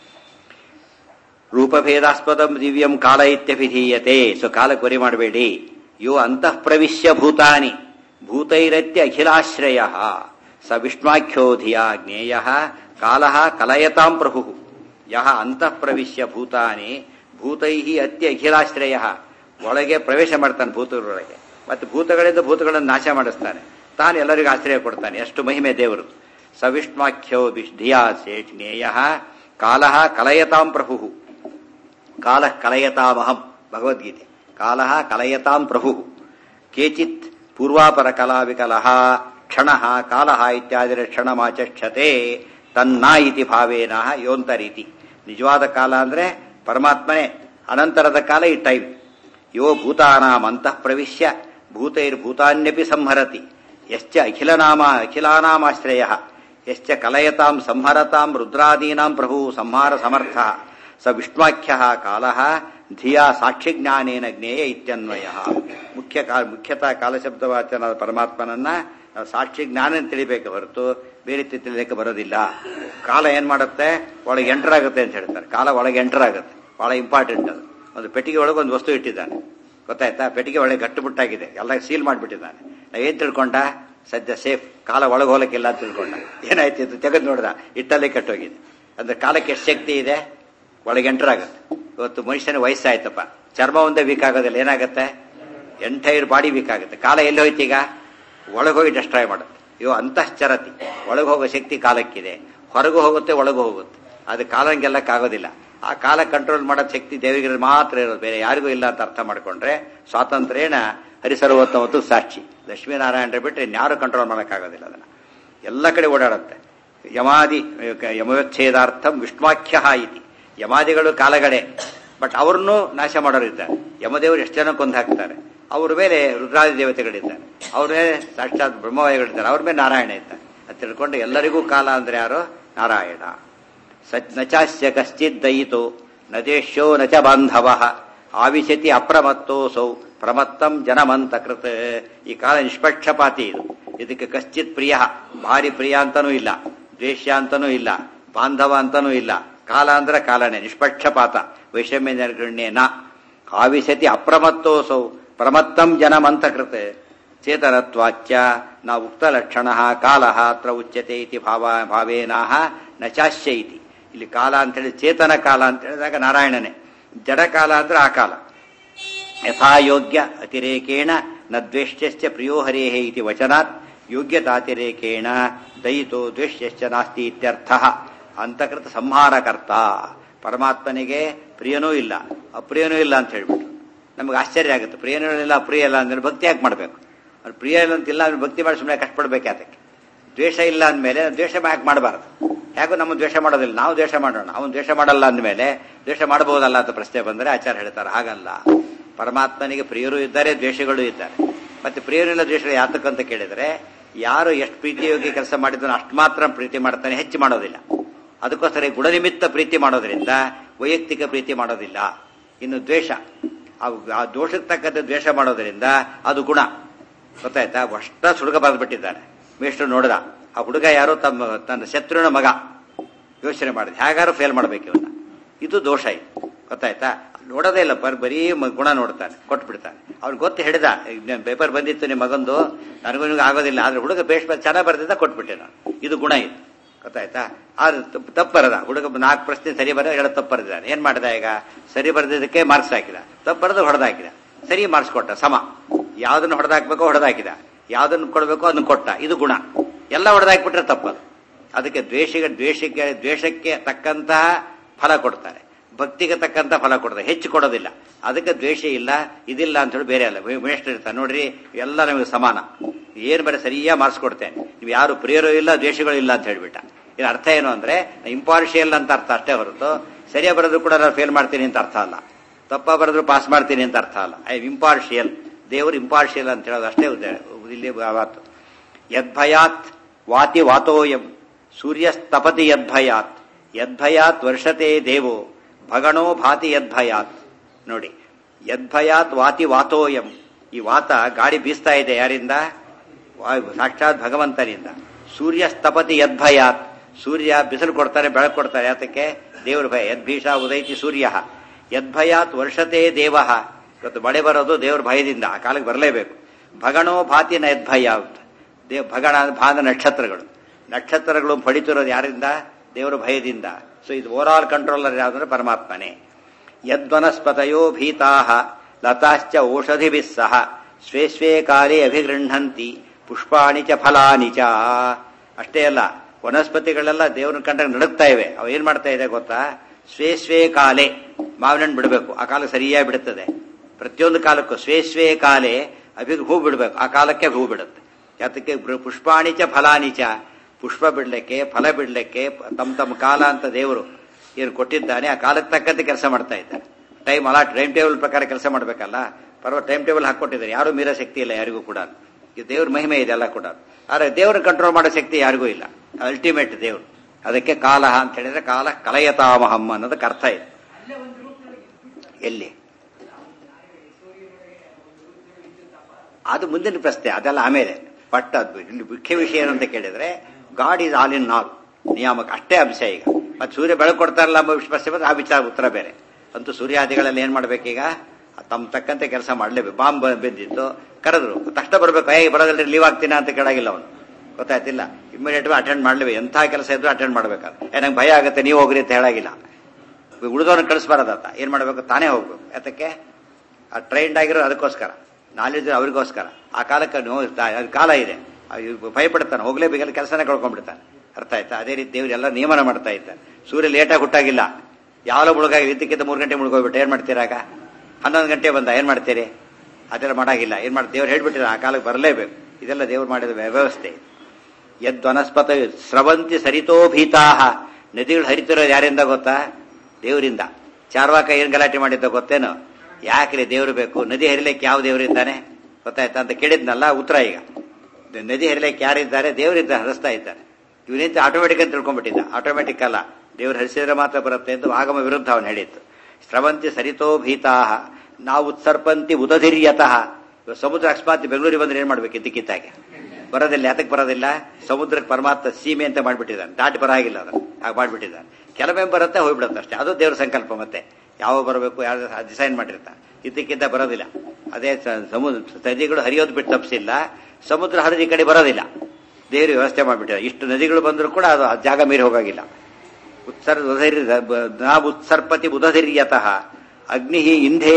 ರೂಪಭೇದಾಸ್ಪದಂ ದಿವ್ಯಂ ಕಾಲ ಇತ್ಯಭಿಧೀಯತೆ ಸೊ ಕಾಲ ಕೊರಿ ಮಾಡಬೇಡಿ ಯೋ ಅಂತಃ ಪ್ರವಿಶ್ಯ ಭೂತಾನಿ ಭೂತೈರತ್ಯ ಅಖಿಲಾಶ್ರಯ ಸ ವಿಷ್ಣಾಖ್ಯೋ ಧಿಯಾ ಜ್ಞೇಯ ಕಾಲ ಕಲಯತಾಂ ಪ್ರಭು ಯಹ ಅಂತಃ ಪ್ರವಿಶ್ಯ ಭೂತಾನಿ ಭೂತೈ ಅತ್ಯ ಅಖಿಲಾಶ್ರಯ ಒಳಗೆ ಪ್ರವೇಶ ಮಾಡ್ತಾನೆ ಭೂತರೊಳಗೆ ಮತ್ತೆ ಭೂತಗಳಿಂದ ಭೂತಗಳನ್ನು ನಾಶ ಮಾಡಿಸ್ತಾನೆ ತಾನು ಎಲ್ಲರಿಗೂ ಆಶ್ರಯ ಕೊಡ್ತಾನೆ ಎಷ್ಟು ಮಹಿಮೆ ದೇವರು ಸವಿಷ್ಣಾಖ್ಯೋ ಧಿಯಾ ಜ್ಞೇಯ ಕಾಲ ಕಲಯತಾಂ ಪ್ರಭು ಕಾಲ ಕಲಯತಾಮಹಂ ಭಗವದ್ಗೀತೆ ಕಾಲ ಕಲಯತಾಂ ಪ್ರಭು ಕೇಚಿತ್ ಪೂರ್ವಾಪರ ಕಲಾ ವಿಕಲ ಕ್ಷಣ ಕಾಲ ಇತ್ಯಾದಿ ಕ್ಷಣಮಾಚಕ್ಷತೆ ತನ್ನ ಇತಿ ಭಾವೇನ ಯೋಂತ ರೀತಿ ನಿಜವಾದ ಕಾಲ ಅಂದ್ರೆ ಪರಮಾತ್ಮನೇ ಅನಂತರದ ಕಾಲ ಈ ಟೈಮ್ ಯೋ ಭೂತಾನಾಂ ಅಂತಃ ಪ್ರವಿಶ್ಯ ಭೂತೈರ್ಭೂತಾನ್ಯಪಿ ಸಂಹರತಿ ಯಶ್ಚ ಅಖಿಲನಾಮ ಅಖಿಲಾನಾಮಾಶ್ರಯ ಯಶ್ಚ ಕಲಯತಾಂ ಸಂಹರತಾಂ ರುದ್ರಾದೀನಾಂ ಪ್ರಭು ಸಂಹಾರ ಸಮರ್ಥ ಸ ವಿಷ್ಣಾಖ್ಯ ಕಾಲ ಧಿಯಾ ಸಾಕ್ಷಿಜ್ಞಾನೇನ ಜ್ಞೇಯ ಇತ್ಯನ್ವಯ ಮುಖ್ಯ ಮುಖ್ಯತಃ ಕಾಲಶಬ್ದವಾಚನಾದ ಪರಮಾತ್ಮನನ್ನ ಸಾಕ್ಷಿ ಜ್ಞಾನ ತಿಳಿಬೇಕು ಹೊರತು ಬೇರೆ ರೀತಿ ತಿಳಿಯಕ್ಕೆ ಬರೋದಿಲ್ಲ ಕಾಲ ಏನ್ ಮಾಡುತ್ತೆ ಒಳಗೆ ಎಂಟರ್ ಆಗುತ್ತೆ ಅಂತ ಹೇಳ್ತಾರೆ ಕಾಲ ಒಳಗೆ ಎಂಟರ್ ಆಗುತ್ತೆ ಬಹಳ ಇಂಪಾರ್ಟೆಂಟ್ ಅದು ಒಂದು ಪೆಟ್ಟಿಗೆ ಒಳಗೆ ಒಂದು ವಸ್ತು ಇಟ್ಟಿದ್ದಾನೆ ಗೊತ್ತಾಯ್ತಾ ಪೆಟ್ಟಿಗೆ ಒಳಗೆ ಗಟ್ಟುಮುಟ್ಟಾಗಿದೆ ಎಲ್ಲ ಸೀಲ್ ಮಾಡಿಬಿಟ್ಟಿದ್ದಾನೆ ಏನ್ ತಿಳ್ಕೊಂಡ ಸದ್ಯ ಸೇಫ್ ಕಾಲ ಒಳಗೆ ಹೋಗಲಿಕ್ಕಿಲ್ಲ ಅಂತ ತಿಳ್ಕೊಂಡ ಏನಾಯ್ತು ಇದು ತೆಗೆದು ನೋಡ್ದ ಇಟ್ಟಲ್ಲಿ ಕಟ್ಟೋಗಿದೆ ಅಂದ್ರೆ ಕಾಲಕ್ಕೆ ಎಷ್ಟು ಶಕ್ತಿ ಇದೆ ಒಳಗೆ ಎಂಟರ್ ಆಗುತ್ತೆ ಇವತ್ತು ಮನುಷ್ಯನ ವಯಸ್ಸಾಯ್ತಪ್ಪ ಚರ್ಮ ಒಂದೇ ವೀಕ್ ಆಗೋದಿಲ್ಲ ಏನಾಗುತ್ತೆ ಎಂಟೈರ್ ಬಾಡಿ ವೀಕ್ ಆಗುತ್ತೆ ಕಾಲ ಎಲ್ಲಿ ಹೋಯ್ತು ಈಗ ಒಳಗೋಗಿ ಡೆಸ್ಟ್ರಾಯ್ ಮಾಡುತ್ತೆ ಇವು ಅಂತಶ್ಚರತಿ ಒಳಗೆ ಹೋಗೋ ಶಕ್ತಿ ಕಾಲಕ್ಕಿದೆ ಹೊರಗೂ ಹೋಗುತ್ತೆ ಒಳಗೂ ಹೋಗುತ್ತೆ ಅದು ಕಾಲ ಗೆಲ್ಲಕ್ಕಾಗೋದಿಲ್ಲ ಆ ಕಾಲ ಕಂಟ್ರೋಲ್ ಮಾಡೋ ಶಕ್ತಿ ದೇವಿಗೆ ಮಾತ್ರ ಇರೋದು ಬೇರೆ ಯಾರಿಗೂ ಇಲ್ಲ ಅಂತ ಅರ್ಥ ಮಾಡ್ಕೊಂಡ್ರೆ ಸ್ವಾತಂತ್ರ್ಯನ ಹರಿಸರ್ವೋತ್ತಮತ್ತು ಸಾಕ್ಷಿ ಲಕ್ಷ್ಮೀನಾರಾಯಣ ಬಿಟ್ಟರೆ ಇನ್ಯಾರು ಕಂಟ್ರೋಲ್ ಮಾಡೋಕ್ಕಾಗೋದಿಲ್ಲ ಅದನ್ನ ಎಲ್ಲ ಕಡೆ ಓಡಾಡುತ್ತೆ ಯಮಾದಿ ಯಮವ್ಯಚ್ಛೇದಾರ್ಥಂ ವಿಷ್ಣುವಾಖ್ಯ ಇತಿ ಯಮಾದಿಗಳು ಕಾಲಗಡೆ ಬಟ್ ಅವ್ರನ್ನೂ ನಾಶ ಮಾಡೋರು ಇದ್ದಾರೆ ಯಮದೇವರು ಎಷ್ಟು ಜನ ಕೊಂದು ಹಾಕ್ತಾರೆ ಅವ್ರ ಮೇಲೆ ರುದ್ರಾದಿ ದೇವತೆಗಳಿದ್ದಾರೆ ಅವ್ರ ಮೇಲೆ ಸಾಕ್ಷಾತ್ ಬ್ರಹ್ಮವಾಯುಗಳಿದ್ದಾರೆ ಅವ್ರ ಮೇಲೆ ನಾರಾಯಣ ಇದ್ದಾರೆ ಅದು ತಿಳ್ಕೊಂಡು ಎಲ್ಲರಿಗೂ ಕಾಲ ಅಂದ್ರೆ ಯಾರು ನಾರಾಯಣ ಸಚ್ ನಚಾಸ್ಯ ಕಶ್ಚಿತ್ ದಯಿತೋ ನದೇಶ್ಯೋ ನಚ ಬಾಂಧವ ಆವಿಶತಿ ಅಪ್ರಮತ್ತೋಸೌ ಪ್ರಮತ್ತಂ ಜನಮಂತ ಕೃತ ಈ ಕಾಲ ನಿಷ್ಪಕ್ಷಪಾತಿ ಇದು ಇದಕ್ಕೆ ಕಶ್ಚಿತ್ ಪ್ರಿಯ ಭಾರಿ ಪ್ರಿಯ ಅಂತನೂ ಇಲ್ಲ ದ್ವೇಷ್ಯ ಅಂತನೂ ಇಲ್ಲ ಬಾಂಧವ ಅಂತನೂ ಇಲ್ಲ ಕಾಲ ಅಂದ್ರೆ ಕಾಲನೇ ನಿಷ್ಪಕ್ಷಪಾತ ವೈಷಮ್ಯ ನಿರ್ಗಣ್ಯೇನ ಆವಿಶತಿ ಅಪ್ರಮತ್ತೋಸೌ ಪ್ರಮತ್ತಂ ಜನಮಂತ ಕೃತ ಚೇತನತ್ವಾಚ್ಯ ನ ಉಕ್ತ ಲಕ್ಷಣ ಕಾಲ ಅತ್ರ ಉಚ್ಯತೆ ಇತಿ ಭಾವ ಭಾವೇನಾಹ ನಚಾಶ್ಯ ಇತಿ ಇಲ್ಲಿ ಕಾಲ ಅಂತೇಳಿ ಚೇತನ ಕಾಲ ಅಂತ ಹೇಳಿದಾಗ ನಾರಾಯಣನೇ ಜಡ ಕಾಲ ಅಂದ್ರೆ ಆ ಕಾಲ ಯಥಾಯೋಗ್ಯ ಅತಿರೇಕೇಣ ನ ದ್ವೇಷ್ಟ್ಯಶ್ಚ ಪ್ರಿಯೋ ಹರೇಹ ಇತಿ ವಚನಾತ್ ಯೋಗ್ಯತಾತಿರೇಕೇಣ ದಯಿತೋ ದ್ವೇಷ್ಟ್ಯಶ್ಚ ನಾಸ್ತಿ ಇತ್ಯರ್ಥ ಅಂತಕೃತ ಸಂಹಾರಕರ್ತ ಪರಮಾತ್ಮನಿಗೆ ಪ್ರಿಯನೂ ಇಲ್ಲ ಅಪ್ರಿಯನೂ ಇಲ್ಲ ಅಂತ ಹೇಳ್ಬಿಟ್ಟು ನಮಗೆ ಆಶ್ಚರ್ಯ ಆಗುತ್ತೆ ಪ್ರಿಯನೂ ಇಲ್ಲ ಅಪ್ರಿಯ ಇಲ್ಲ ಅಂದ್ರೆ ಭಕ್ತಿ ಯಾಕೆ ಮಾಡಬೇಕು ಅವ್ರು ಪ್ರಿಯ ಇಲ್ಲ ಅಂತಿಲ್ಲ ಅವ್ನು ಭಕ್ತಿ ಮಾಡಿ ಸುಮ್ಮನೆ ಕಷ್ಟಪಡ್ಬೇಕು ಅದಕ್ಕೆ ದ್ವೇಷ ಇಲ್ಲ ಅಂದಮೇಲೆ ದ್ವೇಷ ಯಾಕೆ ಮಾಡಬಾರ್ದು ಯಾಕೋ ನಮ್ಮ ದ್ವೇಷ ಮಾಡೋದಿಲ್ಲ ನಾವು ದ್ವೇಷ ಮಾಡೋಣ ಅವನು ದ್ವೇಷ ಮಾಡಲ್ಲ ಅಂದಮೇಲೆ ದ್ವೇಷ ಮಾಡಬಹುದಲ್ಲ ಅಂತ ಪ್ರಶ್ನೆ ಬಂದರೆ ಆಚಾರ ಹೇಳ್ತಾರೆ ಹಾಗಲ್ಲ ಪರಮಾತ್ಮನಿಗೆ ಪ್ರಿಯರು ಇದ್ದಾರೆ ದ್ವೇಷಗಳು ಇದ್ದಾರೆ ಮತ್ತೆ ಪ್ರಿಯರಿಲ್ಲ ದ್ವೇಷಗಳು ಯಾತಕ್ಕಂತ ಕೇಳಿದ್ರೆ ಯಾರು ಎಷ್ಟು ಪ್ರೀತಿಯೋಗಿ ಕೆಲಸ ಮಾಡಿದ್ರು ಅಷ್ಟು ಮಾತ್ರ ಪ್ರೀತಿ ಮಾಡ್ತಾನೆ ಹೆಚ್ಚು ಮಾಡೋದಿಲ್ಲ ಅದಕ್ಕೋಸ್ಕರ ಈ ಗುಣನಿಮಿತ್ತ ಪ್ರೀತಿ ಮಾಡೋದ್ರಿಂದ ವೈಯಕ್ತಿಕ ಪ್ರೀತಿ ಮಾಡೋದಿಲ್ಲ ಇನ್ನು ದ್ವೇಷ ಆ ದೋಷಕ್ಕೆ ತಕ್ಕಂತೆ ದ್ವೇಷ ಮಾಡೋದ್ರಿಂದ ಅದು ಗುಣ ಗೊತ್ತಾಯ್ತಾ ಅಷ್ಟ ಸುಡುಗ ಬರೆದ್ಬಿಟ್ಟಿದ್ದಾನೆ ಮೇಷ್ಟ್ರು ನೋಡಿದ ಆ ಹುಡುಗ ಯಾರೋ ತಮ್ಮ ತನ್ನ ಶತ್ರುವಿನ ಮಗ ಯೋಚನೆ ಮಾಡಿದ ಹೇಗಾರು ಫೇಲ್ ಮಾಡ್ಬೇಕು ಇವನ್ನ ಇದು ದೋಷ ಇದು ಗೊತ್ತಾಯ್ತಾ ನೋಡೋದೇ ಇಲ್ಲ ಬರ್ ಬರೀ ಗುಣ ನೋಡ್ತಾನೆ ಕೊಟ್ಬಿಡ್ತಾನೆ ಅವ್ನು ಗೊತ್ತು ಹಿಡಿದ ಪೇಪರ್ ಬಂದಿತ್ತು ನಿಮ್ಮ ಮಗಂದು ನನಗೂ ನಿಮಗೆ ಆಗೋದಿಲ್ಲ ಆದ್ರೆ ಹುಡುಗ ಬೇಷ್ ಚೆನ್ನಾಗಿ ಬರ್ದಿದ್ದ ಕೊಟ್ಬಿಟ್ಟೆ ನಾನು ಇದು ಗುಣ ಇದು ಗೊತ್ತಾಯ್ತಾ ಆದ್ರೆ ತಪ್ಪು ಬರದ ಹುಡುಗ ನಾಲ್ಕು ಪ್ರಶ್ನೆ ಸರಿ ಬರ ಎರಡು ತಪ್ಪು ಬರೆದಿದ್ದಾನೆ ಏನ್ ಮಾಡಿದ ಈಗ ಸರಿ ಬರೆದಿದ್ದಕ್ಕೆ ಮಾರ್ಕ್ಸ್ ಹಾಕಿದ ತಪ್ಪು ಬರೆದು ಹೊಡೆದಾಕಿದ ಸರಿ ಮಾರ್ಕ್ಸ್ ಕೊಟ್ಟ ಸಮ ಯಾವ್ದನ್ನ ಹೊಡೆದಾಕ್ಬೇಕೋ ಹೊಡೆದಾಕಿದ ಯಾವ್ದನ್ನ ಕೊಡಬೇಕೋ ಅದನ್ನ ಕೊಟ್ಟ ಇದು ಗುಣ ಎಲ್ಲ ಹೊಡೆದಾಕ್ಬಿಟ್ರೆ ತಪ್ಪದು ಅದಕ್ಕೆ ದ್ವೇಷಿಗೆ ದ್ವೇಷಕ್ಕೆ ದ್ವೇಷಕ್ಕೆ ತಕ್ಕಂತಹ ಫಲ ಕೊಡ್ತಾರೆ ಭಕ್ತಿಗೆ ತಕ್ಕಂತ ಫಲ ಕೊಡ್ತಾರೆ ಹೆಚ್ಚು ಕೊಡೋದಿಲ್ಲ ಅದಕ್ಕೆ ದ್ವೇಷ ಇಲ್ಲ ಇದಿಲ್ಲ ಅಂತ ಹೇಳಿ ಬೇರೆ ಅಲ್ಲ ಮೇಷ್ಟ್ರು ಇರ್ತಾರೆ ನೋಡ್ರಿ ಎಲ್ಲ ನಮಗೆ ಸಮಾನ ಏನ್ ಬೇರೆ ಸರಿಯಾಗಿ ಮಾರ್ಕ್ಸ್ ಕೊಡ್ತೇನೆ ನೀವು ಯಾರು ಪ್ರಿಯರು ಇಲ್ಲ ದ್ವೇಷಗಳು ಇಲ್ಲ ಅಂತ ಹೇಳ್ಬಿಟ್ಟ ಇದು ಅರ್ಥ ಏನು ಅಂದ್ರೆ ಇಂಪಾರ್ಷಿಯಲ್ ಅಂತ ಅರ್ಥ ಅಷ್ಟೇ ಹೊರತು ಸರಿಯಾಗಿ ಬರೋದು ಕೂಡ ನಾನು ಫೇಲ್ ಮಾಡ್ತೀನಿ ಅಂತ ಅರ್ಥ ಅಲ್ಲ ತಪ್ಪ ಬರೆದ್ರು ಪಾಸ್ ಮಾಡ್ತೀನಿ ಅಂತ ಅರ್ಥ ಅಲ್ಲ ಐ ಇಂಪಾರ್ಷಿಯಲ್ ದೇವರು ಇಂಪಾರ್ಷಿಯಲ್ ಅಂತ ಹೇಳೋದು ಅಷ್ಟೇ ಇಲ್ಲಿ ಮಾತು ಯದ್ಭಯಾತ್ ವಾತಿ ವಾತೋಯಂ ಸೂರ್ಯಸ್ತಪತಿ ಯದ್ಭಯಾತ್ ಯದ್ಭಯಾತ್ ವರ್ಷತೆ ದೇವೋ ಭಗಣೋ ಭಾತಿ ಯದ್ಭಯಾತ್ ನೋಡಿ ಯದ್ಭಯಾತ್ ವಾತಿ ವಾತೋಯಂ ಈ ವಾತ ಗಾಳಿ ಬೀಸ್ತಾ ಇದೆ ಯಾರಿಂದ ವಾಯು ಸಾಕ್ಷಾತ್ ಭಗವಂತನಿಂದ ಸೂರ್ಯ ಸ್ಥಪತಿ ಯದ್ಭಯಾತ್ ಸೂರ್ಯ ಬಿಸಿಲು ಕೊಡ್ತಾರೆ ಬೆಳಕು ಕೊಡ್ತಾರೆ ಯಾತಕ್ಕೆ ದೇವ್ರ ಭಯ ಯದ್ಭೀಷ ಉದೈತಿ ಸೂರ್ಯ ಯದ್ಭಯಾತ್ ವರ್ಷತೆ ದೇವ ಇವತ್ತು ಮಳೆ ಬರೋದು ದೇವ್ರ ಭಯದಿಂದ ಆ ಕಾಲಕ್ಕೆ ಬರಲೇಬೇಕು ಭಗಣೋ ಭಾತಿನ ಯದ್ಭಯ ದೇವ್ ಭಗಣ ಭಾನ ನಕ್ಷತ್ರಗಳು ನಕ್ಷತ್ರಗಳು ಪಡಿತಿರೋದು ಯಾರಿಂದ ದೇವರ ಭಯದಿಂದ ಸೊ ಇದು ಓವರ್ ಆಲ್ ಕಂಟ್ರೋಲರ್ ಯಾವ್ದಂದ್ರೆ ಪರಮಾತ್ಮನೇ ಯದ್ವನಸ್ಪತಯೋ ಭೀತಾ ಲತಾಶ್ಚ ಓಷಧಿಭಿಃ ಸಹ ಸ್ವೇ ಸ್ವೇ ಕಾಲೇ ಅಭಿಗೃಹಂತಿ ಪುಷ್ಪಾಣಿ ಚ ಫಲಾನಿ ಚ ಅಷ್ಟೇ ಅಲ್ಲ ವನಸ್ಪತಿಗಳೆಲ್ಲ ದೇವ್ರನ್ನ ಕಂಡಾಗ ನಡುಕ್ತಾ ಇವೆ ಅವು ಏನ್ ಮಾಡ್ತಾ ಇದೆ ಗೊತ್ತಾ ಸ್ವೇ ಸ್ವೇ ಕಾಲೆ ಮಾವಿನ ಹಣ್ಣು ಬಿಡಬೇಕು ಆ ಕಾಲ ಸರಿಯಾಗಿ ಬಿಡುತ್ತದೆ ಪ್ರತಿಯೊಂದು ಕಾಲಕ್ಕೂ ಸ್ವೇ ಸ್ವೇ ಕಾಲೆ ಅಭಿ ಹೂ ಬಿಡಬೇಕು ಆ ಕಾಲಕ್ಕೆ ಹೂ ಬಿಡುತ್ತೆ ಯಾತಕ್ಕೆ ಬೃ- ಪುಷ್ಪಾಣಿ ಚ ಫಲಾನಿ ಚ ಪುಷ್ಪ ಬಿಡ್ಲಿಕ್ಕೆ ಫಲ ಬಿಡ್ಲಿಕ್ಕೆ ತಮ್ಮ ತಮ್ಮ ಕಾಲ ಅಂತ ದೇವರು ಏನು ಕೊಟ್ಟಿದ್ದಾನೆ ಆ ಕಾಲಕ್ಕೆ ತಕ್ಕಂತೆ ಕೆಲಸ ಮಾಡ್ತಾ ಇದ್ದಾರೆ ಟೈಮ್ ಅಲ್ಲ ಟೈಮ್ ಟೇಬಲ್ ಪ್ರಕಾರ ಕೆಲಸ ಮಾಡಬೇಕಲ್ಲ ಪರ್ವ ಟೈಮ್ ಟೇಬಲ್ ಹಾಕೊಟ್ಟಿದ್ದಾರೆ ಯಾರು ಮೀರೋ ಶಕ್ತಿ ಇಲ್ಲ ಯಾರಿಗೂ ಕೂಡ ಇದು ದೇವ್ರ ಮಹಿಮೆ ಇದೆ ಎಲ್ಲ ಕೂಡ ಆದ್ರೆ ದೇವ್ರ ಕಂಟ್ರೋಲ್ ಮಾಡೋ ಶಕ್ತಿ ಯಾರಿಗೂ ಇಲ್ಲ ಅಲ್ಟಿಮೇಟ್ ದೇವ್ರು ಅದಕ್ಕೆ ಕಾಲ ಅಂತ ಹೇಳಿದ್ರೆ ಕಾಲ ಕಲಯತಾಮಹಂ ಅನ್ನೋದಕ್ಕೆ ಅರ್ಥ ಇದೆ ಎಲ್ಲಿ ಅದು ಮುಂದಿನ ಪ್ರಶ್ನೆ ಅದೆಲ್ಲ ಆಮೇಲೆ ಬಟ್ ಅದು ಇಲ್ಲಿ ಮುಖ್ಯ ವಿಷಯ ಏನಂತ ಕೇಳಿದ್ರೆ God is all in all ನಿಯಾಮಕ ಅಷ್ಟೇ ಅಂಶ ಈಗ ಮತ್ತೆ ಸೂರ್ಯ ಬೆಳಕು ಕೊಡ್ತಾರಲ್ಲ ಎಂಬ ಪ್ರಶ್ನೆ ಬಂದ್ರೆ ಆ ವಿಚಾರ ಉತ್ತರ ಬೇರೆ ಅಂತೂ ಸೂರ್ಯಾದಿಗಳಲ್ಲಿ ಏನ್ ಮಾಡ್ಬೇಕೀಗ ತಮ್ಮ ತಕ್ಕಂತೆ ಕೆಲಸ ಮಾಡ್ಲೇಬೇಕು ಬಾಂಬ್ ಬಿದ್ದಿತ್ತು ಕರೆದ್ರು ತಕ್ಷಣ ಬರ್ಬೇಕು ಏ ಬರೋದ್ರಲ್ಲಿ ಲೀವ್ ಆಗ್ತೀನ ಅಂತ ಕೇಳಾಗಿಲ್ಲ ಅವನು ಗೊತ್ತಾಯ್ತಿಲ್ಲ ಇಮಿಡಿಯೇಟ್ ಅಟೆಂಡ್ ಮಾಡ್ಲೇಬೇಕು ಎಂಥ ಕೆಲಸ ಇದ್ರು ಅಟೆಂಡ್ ಮಾಡ್ಬೇಕಾದ್ರೆ ಏ ನಂಗೆ ಭಯ ಆಗುತ್ತೆ ನೀವು ಹೋಗ್ರಿ ಅಂತ ಹೇಳಾಗಿಲ್ಲ ಉಳಿದವ್ರನ್ನ ಕಳಿಸ್ಬಾರದತ್ತ ಏನ್ ಮಾಡ್ಬೇಕು ತಾನೇ ಹೋಗ್ಬೇಕು ಯಾತಕ್ಕೆ ಆ ಟ್ರೈನ್ಡ್ ಆಗಿರೋ ಅದಕ್ಕೋಸ್ಕರ ನಾಲೆಜ್ ಅವ್ರಿಗೋಸ್ಕರ ಆ ಕಾಲಕ್ಕೆ ನೋ ಅದ್ ಕಾಲ ಇದೆ ಅವ್ರು ಭಯಪಡ್ತಾನೆ ಹೋಗ್ಲೇಬೇಕಲ್ಲ ಕೆಲಸನೇ ಕಳ್ಕೊಂಡ್ಬಿಡ್ತಾನೆ ಅರ್ಥ ಆಯ್ತಾ ಅದೇ ರೀತಿ ದೇವ್ರು ಎಲ್ಲ ನಿಯಮನ ಮಾಡ್ತಾ ಇದ್ದಾನೆ ಸೂರ್ಯ ಲೇಟಾಗಿ ಹುಟ್ಟಾಗಿಲ್ಲ ಯಾವ ಮುಳುಗಾಗಿ ಇದ್ದಕ್ಕಿಂತ ಮೂರು ಗಂಟೆ ಮುಳುಗೋಗ್ಬಿಟ್ಟು ಏನ್ ಮಾಡ್ತೀರಾಗ ಹನ್ನೊಂದು ಗಂಟೆ ಬಂದ ಏನ್ ಮಾಡ್ತೀರಿ ಅದೆಲ್ಲ ಮಾಡಾಗಿಲ್ಲ ಏನ್ ಮಾಡಿ ದೇವ್ರು ಹೇಳ್ಬಿಟ್ಟಿರ ಆ ಕಾಲಕ್ಕೆ ಬರಲೇಬೇಕು ಇದೆಲ್ಲ ದೇವ್ರು ಮಾಡಿದ ವ್ಯವಸ್ಥೆ ಯದ್ವನಸ್ಪತ ಸ್ರವಂತಿ ಸರಿತೋ ಭೀತಾಹ ನದಿಗಳು ಹರಿತಿರೋದು ಯಾರಿಂದ ಗೊತ್ತಾ ದೇವರಿಂದ ಚಾರ್ವಾಕ ಏನ್ ಗಲಾಟೆ ಮಾಡಿದ್ದ ಗೊತ್ತೇನು ಯಾಕ್ರಿ ದೇವ್ರು ಬೇಕು ನದಿ ಹರಿಲಿಕ್ಕೆ ಯಾವ ದೇವರಿದ್ದಾನೆ ಗೊತ್ತಾಯ್ತಾ ಅಂತ ಕೇಳಿದ್ನಲ್ಲ ಉತ್ತರ ಈಗ ನದಿ ಹರಿಲಿಕ್ಕೆ ಯಾರಿದ್ದಾರೆ ದೇವರಿದ್ದ ಹರಿಸ್ತಾ ಇದ್ದಾರೆ ಇವನಿಂದ ಆಟೋಮೆಟಿಕ್ ಅಂತ ತಿಳ್ಕೊಂಡ್ಬಿಟ್ಟಿದ್ದ ಆಟೋಮೆಟಿಕ್ ಅಲ್ಲ ದೇವ್ರು ಹರಿಸಿದ್ರೆ ಮಾತ್ರ ಬರುತ್ತೆ ಎಂದು ಆಗಮ ವಿರುದ್ಧ ಅವನು ಹೇಳಿತ್ತು ಸ್ರವಂತಿ ಸರಿತೋ ಭೀತಾಹ ನಾವು ಉತ್ಸರ್ಪಂತಿ ಉದಧಿರ್ಯತಃ ಇವಾಗ ಸಮುದ್ರ ಅಕಸ್ಮಾತ್ ಬೆಂಗಳೂರಿಗೆ ಬಂದ್ರೆ ಏನ್ ಮಾಡ್ಬೇಕು ಇದ್ದಕ್ಕಿದ್ದಾಗೆ ಬರೋದಿಲ್ಲ ಯಾತಕ್ಕೆ ಬರೋದಿಲ್ಲ ಸಮುದ್ರಕ್ಕೆ ಪರಮಾತ್ಮ ಸೀಮೆ ಅಂತ ಮಾಡ್ಬಿಟ್ಟಿದ್ದಾನೆ ದಾಟಿ ಬರಾಗಿಲ್ಲ ಅದನ್ನು ಹಾಗೆ ಮಾಡ್ಬಿಟ್ಟಿದ್ದಾನೆ ಕೆಲವೊಮ್ಮೆ ಬರುತ್ತೆ ಹೋಗ್ಬಿಡುತ್ತೆ ಅಷ್ಟೇ ಅದು ದೇವ್ರ ಸಂಕಲ್ಪ ಮತ್ತೆ ಯಾವ ಬರಬೇಕು ಯಾರು ಡಿಸೈನ್ ಮಾಡಿರ್ತಾನೆ ಇದ್ದಕ್ಕಿದ್ದ ಬರೋದಿಲ್ಲ ಅದೇ ಸ- ಸಮುದ್ರ ನದಿಗಳು ಹರಿಯೋದು ಬಿಟ್ಟು ತಪ್ಪಿಸಿಲ್ಲ ಸಮುದ್ರ ಹರಿದ ಈ ಕಡೆ ಬರೋದಿಲ್ಲ ದೇವರು ವ್ಯವಸ್ಥೆ ಮಾಡಿಬಿಟ್ಟಿದ್ದಾರೆ ಇಷ್ಟು ನದಿಗಳು ಬಂದರೂ ಕೂಡ ಅದು ಆ ಜಾಗ ಮೀರಿ ಹೋಗಾಗಿಲ್ಲ ಉತ್ಸರ್ ನಾ ಉತ್ಸರ್ಪತಿ ಬುಧಧಿರ್ಯತಃ ಅಗ್ನಿ ಇಂಧೇ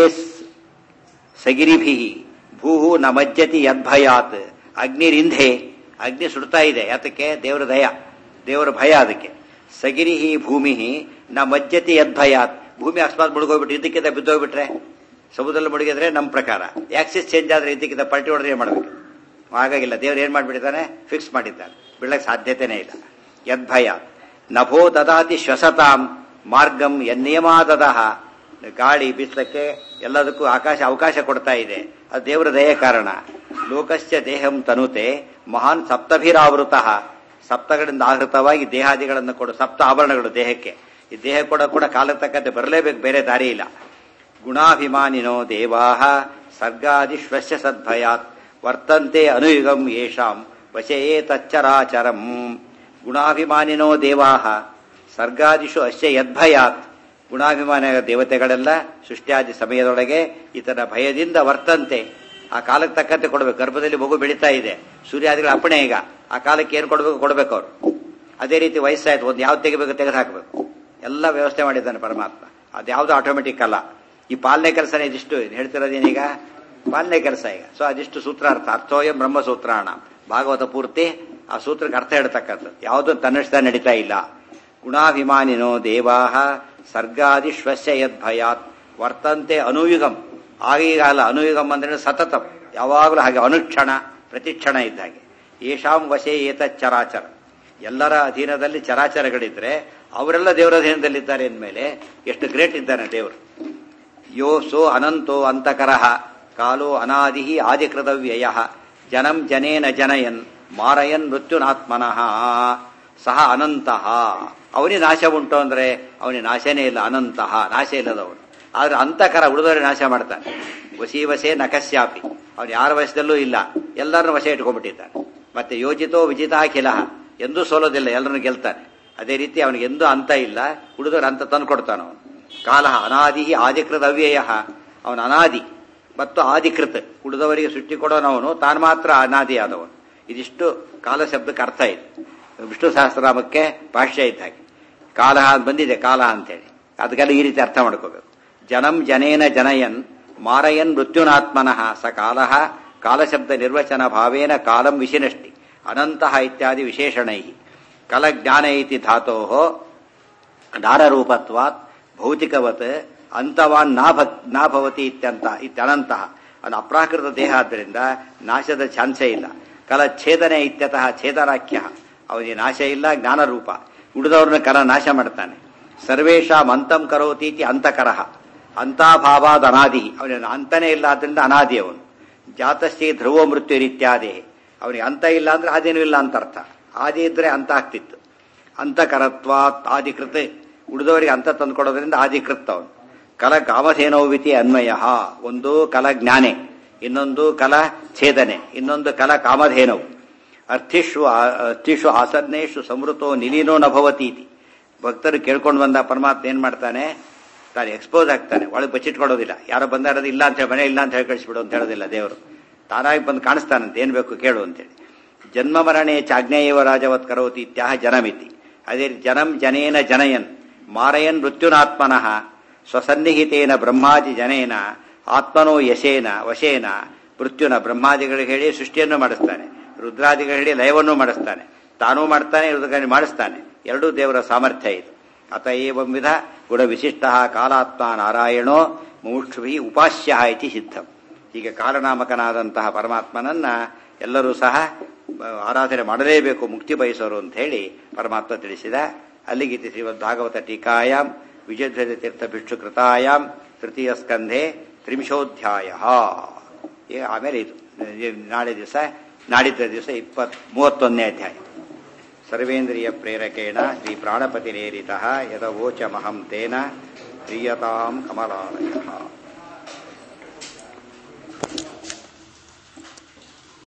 ಸಗಿರಿಭಿ ಭೂ ನ ಮಜ್ಜತಿ ಯದ್ಭಯಾತ್ ಅಗ್ನಿರಿಂಧೆ ಅಗ್ನಿ ಸುಡ್ತಾ ಇದೆ ಯಾತಕ್ಕೆ ದೇವರ ದಯ ದೇವರ ಭಯ ಅದಕ್ಕೆ ಸಗಿರಿಹಿ ಭೂಮಿ ನ ಮಜ್ಜತಿ ಯದ್ಭಯಾತ್ ಭೂಮಿ ಅಕಸ್ಮಾತ್ ಮುಳುಗೋಗ್ಬಿಟ್ಟು ಇದಕ್ಕಿಂತ ಬಿದ್ದೋಗ್ಬಿಟ್ರೆ ಸಮುದ್ರದಲ್ಲಿ ಮುಳುಗಿದ್ರೆ ನಮ್ಮ ಪ್ರಕಾರ ಆಕ್ಸಿಸ್ ಚೇಂಜ್ ಆದ್ರೆ ಇದಕ್ಕಿಂತ ಪಲ್ಟಿ ಹೊಡೆದ್ರೆ ಏನ್ ಮಾಡ್ಬೇಕು ಹಾಗಾಗಿಲ್ಲ ದೇವ್ರು ಏನ್ ಮಾಡ್ಬಿಟ್ಟಿದ್ದಾನೆ ಫಿಕ್ಸ್ ಮಾಡಿದ್ದಾನೆ ಬೀಳಕ್ ಸಾಧ್ಯತೆನೇ ಇಲ್ಲ ಯದ್ಭಯ ನಭೋ ದದಾತಿ ಶ್ವಸತಾಂ ಮಾರ್ಗಂ ಯನ್ನಿಯಮಾದದಹ ಗಾಳಿ ಬಿಸ್ಲಕ್ಕೆ ಎಲ್ಲದಕ್ಕೂ ಆಕಾಶ ಅವಕಾಶ ಕೊಡ್ತಾ ಇದೆ ಅದು ದೇವರ ದಯೆ ಕಾರಣ ಲೋಕಸ್ಯ ದೇಹಂ ತನುತೆ ಮಹಾನ್ ಸಪ್ತಭಿರಾವೃತ ಸಪ್ತಗಳಿಂದ ಆವೃತವಾಗಿ ದೇಹಾದಿಗಳನ್ನು ಕೊಡು ಸಪ್ತ ಆಭರಣಗಳು ದೇಹಕ್ಕೆ ಈ ದೇಹ ಕೂಡ ಕೂಡ ಕಾಲಕ್ಕೆ ತಕ್ಕಂತೆ ಬರಲೇಬೇಕು ಬೇರೆ ದಾರಿ ಇಲ್ಲ ಗುಣಾಭಿಮಾನಿನೋ ದೇವಾಹ ಸರ್ಗಾದಿಶ್ವಸ್ಯ ಸದ್ಭಯಾತ್ ವರ್ತಂತೆ ಅನುಯುಗಂ ಯೇಷಾಂ ವಶಯೇ ತಚ್ಚರಾಚರಂ ಗುಣಾಭಿಮಾನಿನೋ ದೇವಾಹ ಸರ್ಗಾದಿಷು ಅಸ್ಯ ಯದ್ಭಯಾತ್ ಗುಣಾಭಿಮಾನ ದೇವತೆಗಳೆಲ್ಲ ಸೃಷ್ಟಿಯಾದಿ ಸಮಯದೊಳಗೆ ಈತನ ಭಯದಿಂದ ವರ್ತಂತೆ ಆ ಕಾಲಕ್ಕೆ ತಕ್ಕಂತೆ ಕೊಡಬೇಕು ಗರ್ಭದಲ್ಲಿ ಮಗು ಬೆಳೀತಾ ಇದೆ ಸೂರ್ಯಾದಿಗಳ ಅಪ್ಪಣೆ ಈಗ ಆ ಕಾಲಕ್ಕೆ ಏನು ಕೊಡಬೇಕು ಕೊಡಬೇಕು ಅವರು ಅದೇ ರೀತಿ ವಯಸ್ಸಾಯ್ತು ಒಂದು ಯಾವ್ದು ತೆಗಿಬೇಕು ತೆಗೆದು ಹಾಕಬೇಕು ಎಲ್ಲ ವ್ಯವಸ್ಥೆ ಮಾಡಿದ್ದಾನೆ ಪರಮಾತ್ಮ ಅದ್ಯಾವುದು ಆಟೋಮೆಟಿಕ್ ಅಲ್ಲ ಈ ಪಾಲನೆ ಕೆಲಸನೇ ಇದಿಷ್ಟು ಹೇಳ್ತಿರೋದೇನೀಗ ಪಾಲನೆ ಕೆಲಸ ಈಗ ಸೊ ಅದಿಷ್ಟು ಸೂತ್ರಾರ್ಥ ಅರ್ಥೋಯಂ ಬ್ರಹ್ಮಸೂತ್ರಾಣ ಭಾಗವತ ಪೂರ್ತಿ ಆ ಸೂತ್ರಕ್ಕೆ ಅರ್ಥ ಹೇಳ್ತಕ್ಕಂಥದ್ದು ಯಾವುದು ತನ್ನಷ್ಟ ನಡೀತಾ ಇಲ್ಲ ಗುಣಾಭಿಮಾನಿನೋ ದೇವಾಹ ಸರ್ಗಾದಿಶ್ವಸ್ಯ ಯದ್ಭಯಾತ್ ವರ್ತಂತೆ ಅನುಯುಗಂ ಆಗೀಗ ಅಲ್ಲ ಅನುಯುಗಂ ಅಂದ್ರೆ ಸತತಂ ಯಾವಾಗಲೂ ಹಾಗೆ ಅನುಕ್ಷಣ ಪ್ರತಿಕ್ಷಣ ಇದ್ದ ಹಾಗೆ ಯೇಷಾಂ ವಶೇ ಏತ ಚರಾಚರ ಎಲ್ಲರ ಅಧೀನದಲ್ಲಿ ಚರಾಚರಗಳಿದ್ರೆ ಅವರೆಲ್ಲ ದೇವರ ಅಧೀನದಲ್ಲಿದ್ದಾರೆ ಅಂದಮೇಲೆ ಎಷ್ಟು ಗ್ರೇಟ್ ಇದ್ದಾನೆ ದೇವರು ಯೋ ಸೋ ಅನಂತೋ ಅಂತಕರಃ ಕಾಲೋ ಅನಾದಿ ಆದಿಕೃತವ್ಯಯ ಜನಂ ಜನೇನ ಜನಯನ್ ಮಾರಯನ್ ಮೃತ್ಯುನಾತ್ಮನಃ ಸಹ ಅನಂತಃ ಅವನಿಗೆ ನಾಶ ಉಂಟು ಅಂದ್ರೆ ಅವನಿಗೆ ನಾಶನೇ ಇಲ್ಲ ಅನಂತಃ ನಾಶ ಇಲ್ಲದವನು ಆದ್ರೆ ಅಂತಕರ ಉಳಿದವರೇ ನಾಶ ಮಾಡ್ತಾನೆ ವಸಿ ವಸೆ ನಕಸ್ಯಾಪಿ ಅವನು ಯಾರ ವಶದಲ್ಲೂ ಇಲ್ಲ ಎಲ್ಲರನ್ನೂ ವಶ ಇಟ್ಕೊಂಡ್ಬಿಟ್ಟಿದ್ದಾನೆ ಮತ್ತೆ ಯೋಜಿತೋ ವಿಜಿತಾಖಿಲ ಎಂದೂ ಸೋಲೋದಿಲ್ಲ ಎಲ್ಲರನ್ನು ಗೆಲ್ತಾನೆ ಅದೇ ರೀತಿ ಅವನಿಗೆ ಎಂದೂ ಅಂತ ಇಲ್ಲ ಉಳಿದವರು ಅಂತ ತಂದು ಕೊಡ್ತಾನ ಅವನು ಕಾಲ ಅನಾದಿ ಆದಿಕೃತ ಅವ್ಯಯ ಅವನ ಅನಾದಿ ಮತ್ತು ಆದಿಕೃತ್ ಉಳಿದವರಿಗೆ ಸೃಷ್ಟಿ ಕೊಡೋನವನು ತಾನು ಮಾತ್ರ ಅನಾದಿಯಾದವನು ಇದಿಷ್ಟು ಕಾಲ ಶಬ್ದಕ್ಕೆ ಅರ್ಥ ಇದೆ ವಿಷ್ಣು ಸಹಸ್ರನಾಮಕ್ಕೆ ಭಾಷ್ಯ ಇದ್ದ ಹಾಗೆ ಕಾಲ ಅಂತ ಬಂದಿದೆ ಕಾಲ ಅಂತೇಳಿ ಅದಕ್ಕೆಲ್ಲ ಈ ರೀತಿ ಅರ್ಥ ಮಾಡ್ಕೋಬೇಕು ಜನಂ ಜನೇನ ಜನಯನ್ ಮಾರಯನ್ ಮೃತ್ಯುನಾತ್ಮನಃ ಸ ಕಾಲ ಕಾಲಶಬ್ದ ನಿರ್ವಚನ ಭಾವೇನ ಕಾಲಂ ವಿಶಿನಷ್ಟಿ ಅನಂತಹ ಇತ್ಯಾದಿ ವಿಶೇಷಣೈ ಕಲಜ್ಞಾನ ಇತಿ ಧಾತೋ ದಾರರೂಪತ್ವಾತ್ ಭೌತಿಕವತ್ ಅಂತವಾನ್ ನಾಭವತಿ ಇತ್ಯಂತ ಇತ್ಯನಂತಹ ಅದು ಅಪ್ರಾಕೃತ ದೇಹ ಆದ್ದರಿಂದ ನಾಶದ ಚಾನ್ಸೇ ಇಲ್ಲ ಕಲಚ್ಛೇದನೆ ಇತ್ಯತಃ ಛೇದರಾಖ್ಯ ಅವನಿಗೆ ನಾಶ ಇಲ್ಲ ಜ್ಞಾನರೂಪ ಉಳಿದವ್ರನ್ನ ಕಲ ನಾಶ ಮಾಡ್ತಾನೆ ಸರ್ವೇಶಾಂ ಅಂತಂ ಕರೋತೀತಿ ಅಂತಕರಹ ಅಂತಾಭಾವಾದ ಅನಾದಿ ಅವನಿಗೆ ಅಂತನೇ ಇಲ್ಲ ಆದ್ರಿಂದ ಅನಾದಿ ಅವನು ಜಾತಶ್ರೀ ಧ್ರುವ ಮೃತ್ಯು ಇತ್ಯಾದಿ ಅವನಿಗೆ ಅಂತ ಇಲ್ಲ ಅಂದ್ರೆ ಆದಿನೂ ಇಲ್ಲ ಅಂತ ಅರ್ಥ ಆದಿ ಇದ್ರೆ ಅಂತ ಆಗ್ತಿತ್ತು ಅಂತಕರತ್ವಾತ್ ಆದಿಕೃತ ಉಳಿದವರಿಗೆ ಅಂತ ತಂದುಕೊಡೋದ್ರಿಂದ ಆದಿಕೃತ್ ಅವನು ಕಲ ಕಾಮಧೇನೋವಿತಿ ಅನ್ವಯ ಒಂದು ಕಲ ಜ್ಞಾನೆ ಇನ್ನೊಂದು ಕಲ ಛೇದನೆ ಇನ್ನೊಂದು ಕಲ ಕಾಮಧೇನವು ಅರ್ಥಿಷು ಅರ್ಥಿಷು ಆಸನ್ನೇಷು ಸಮೃತೋ ನಿಲೀನೋ ನಭವತೀತಿ ಭಕ್ತರು ಕೇಳ್ಕೊಂಡು ಬಂದ ಪರಮಾತ್ಮ ಏನ್ ಮಾಡ್ತಾನೆ ತಾನು ಎಕ್ಸ್ಪೋಸ್ ಆಗ್ತಾನೆ ಒಳಗೆ ಬಚ್ಚಿಟ್ಕೊಡೋದಿಲ್ಲ ಯಾರೋ ಬಂದಾಡೋದು ಇಲ್ಲ ಅಂತ ಹೇಳಿ ಮನೆ ಇಲ್ಲ ಅಂತ ಹೇಳಿ ಕಳಿಸ್ಬಿಡು ಅಂತ ಹೇಳೋದಿಲ್ಲ ದೇವರು ತಾನಾಗಿ ಬಂದು ಕಾಣಿಸ್ತಾನಂತೆ ಏನ್ ಬೇಕು ಕೇಳು ಅಂತೇಳಿ ಜನ್ಮ ಮರಣೆ ಚಾಜ್ಞೇಯವ ರಾಜವತ್ ಕರೋತಿ ಇತ್ಯಾಹ ಜನಮಿತಿ ಅದೇ ರೀತಿ ಜನಂ ಜನೇನ ಜನಯನ್ ಮಾರಯನ್ ಮೃತ್ಯುನಾತ್ಮನಃ ಸ್ವಸನ್ನಿಹಿತೇನ ಬ್ರಹ್ಮಾದಿ ಜನೇನ ಆತ್ಮನೋ ಯಶೇನ ವಶೇನ ಮೃತ್ಯುನ ಬ್ರಹ್ಮಾದಿಗಳಿಗೆ ಹೇಳಿ ಸೃಷ್ಟಿಯನ್ನು ಮಾಡಿಸ್ತಾನೆ ರುದ್ರಾದಿಗಳು ಹೇಳಿ ಲಯವನ್ನು ಮಾಡಿಸ್ತಾನೆ ತಾನೂ ಮಾಡ್ತಾನೆ ರುದ್ರಗಳನ್ನು ಮಾಡಿಸ್ತಾನೆ ಎರಡೂ ದೇವರ ಸಾಮರ್ಥ್ಯ ಇದು ಅತ ಏವಂವಿಧ ಗುಣ ವಿಶಿಷ್ಟ ಕಾಲಾತ್ಮ ನಾರಾಯಣೋ ಮುಮುಕ್ಷುಭಿ ಉಪಾಸ್ಯ ಇತಿ ಸಿದ್ಧಂ ಹೀಗೆ ಕಾಲನಾಮಕನಾದಂತಹ ಪರಮಾತ್ಮನನ್ನ ಎಲ್ಲರೂ ಸಹ ಆರಾಧನೆ ಮಾಡಲೇಬೇಕು ಮುಕ್ತಿ ಬಯಸೋರು ಅಂತ ಹೇಳಿ ಪರಮಾತ್ಮ ತಿಳಿಸಿದ ಅಲ್ಲಿಗೆ ಶ್ರೀಮದ್ ಭಾಗವತ ಟೀಕಾಯಾಂ ವಿಜಯಧ್ವಜ ತೀರ್ಥ ಭಿಕ್ಷುಕೃತಾಯಾಂ ತೃತೀಯ ಸ್ಕಂಧೆ ತ್ರಿಂಶೋಧ್ಯಾಯ ಆಮೇಲೆ ಇದು ನಾಳೆ ದಿವಸ ನಾಡಿದ್ದ ದಿವಸ ಇಪ್ಪತ್ ಮೂವತ್ತೊಂದನೇ ಅಧ್ಯಾಯ ಸರ್ವೇಂದ್ರಿಯ ಪ್ರೇರಕೇಣ ಶ್ರೀ ಪ್ರಾಣಪತಿರೇರಿತ ಯದವೋಚಮಹಂ ತೇನ ಪ್ರಿಯತಾಂ ಕಮಲಾಲಯ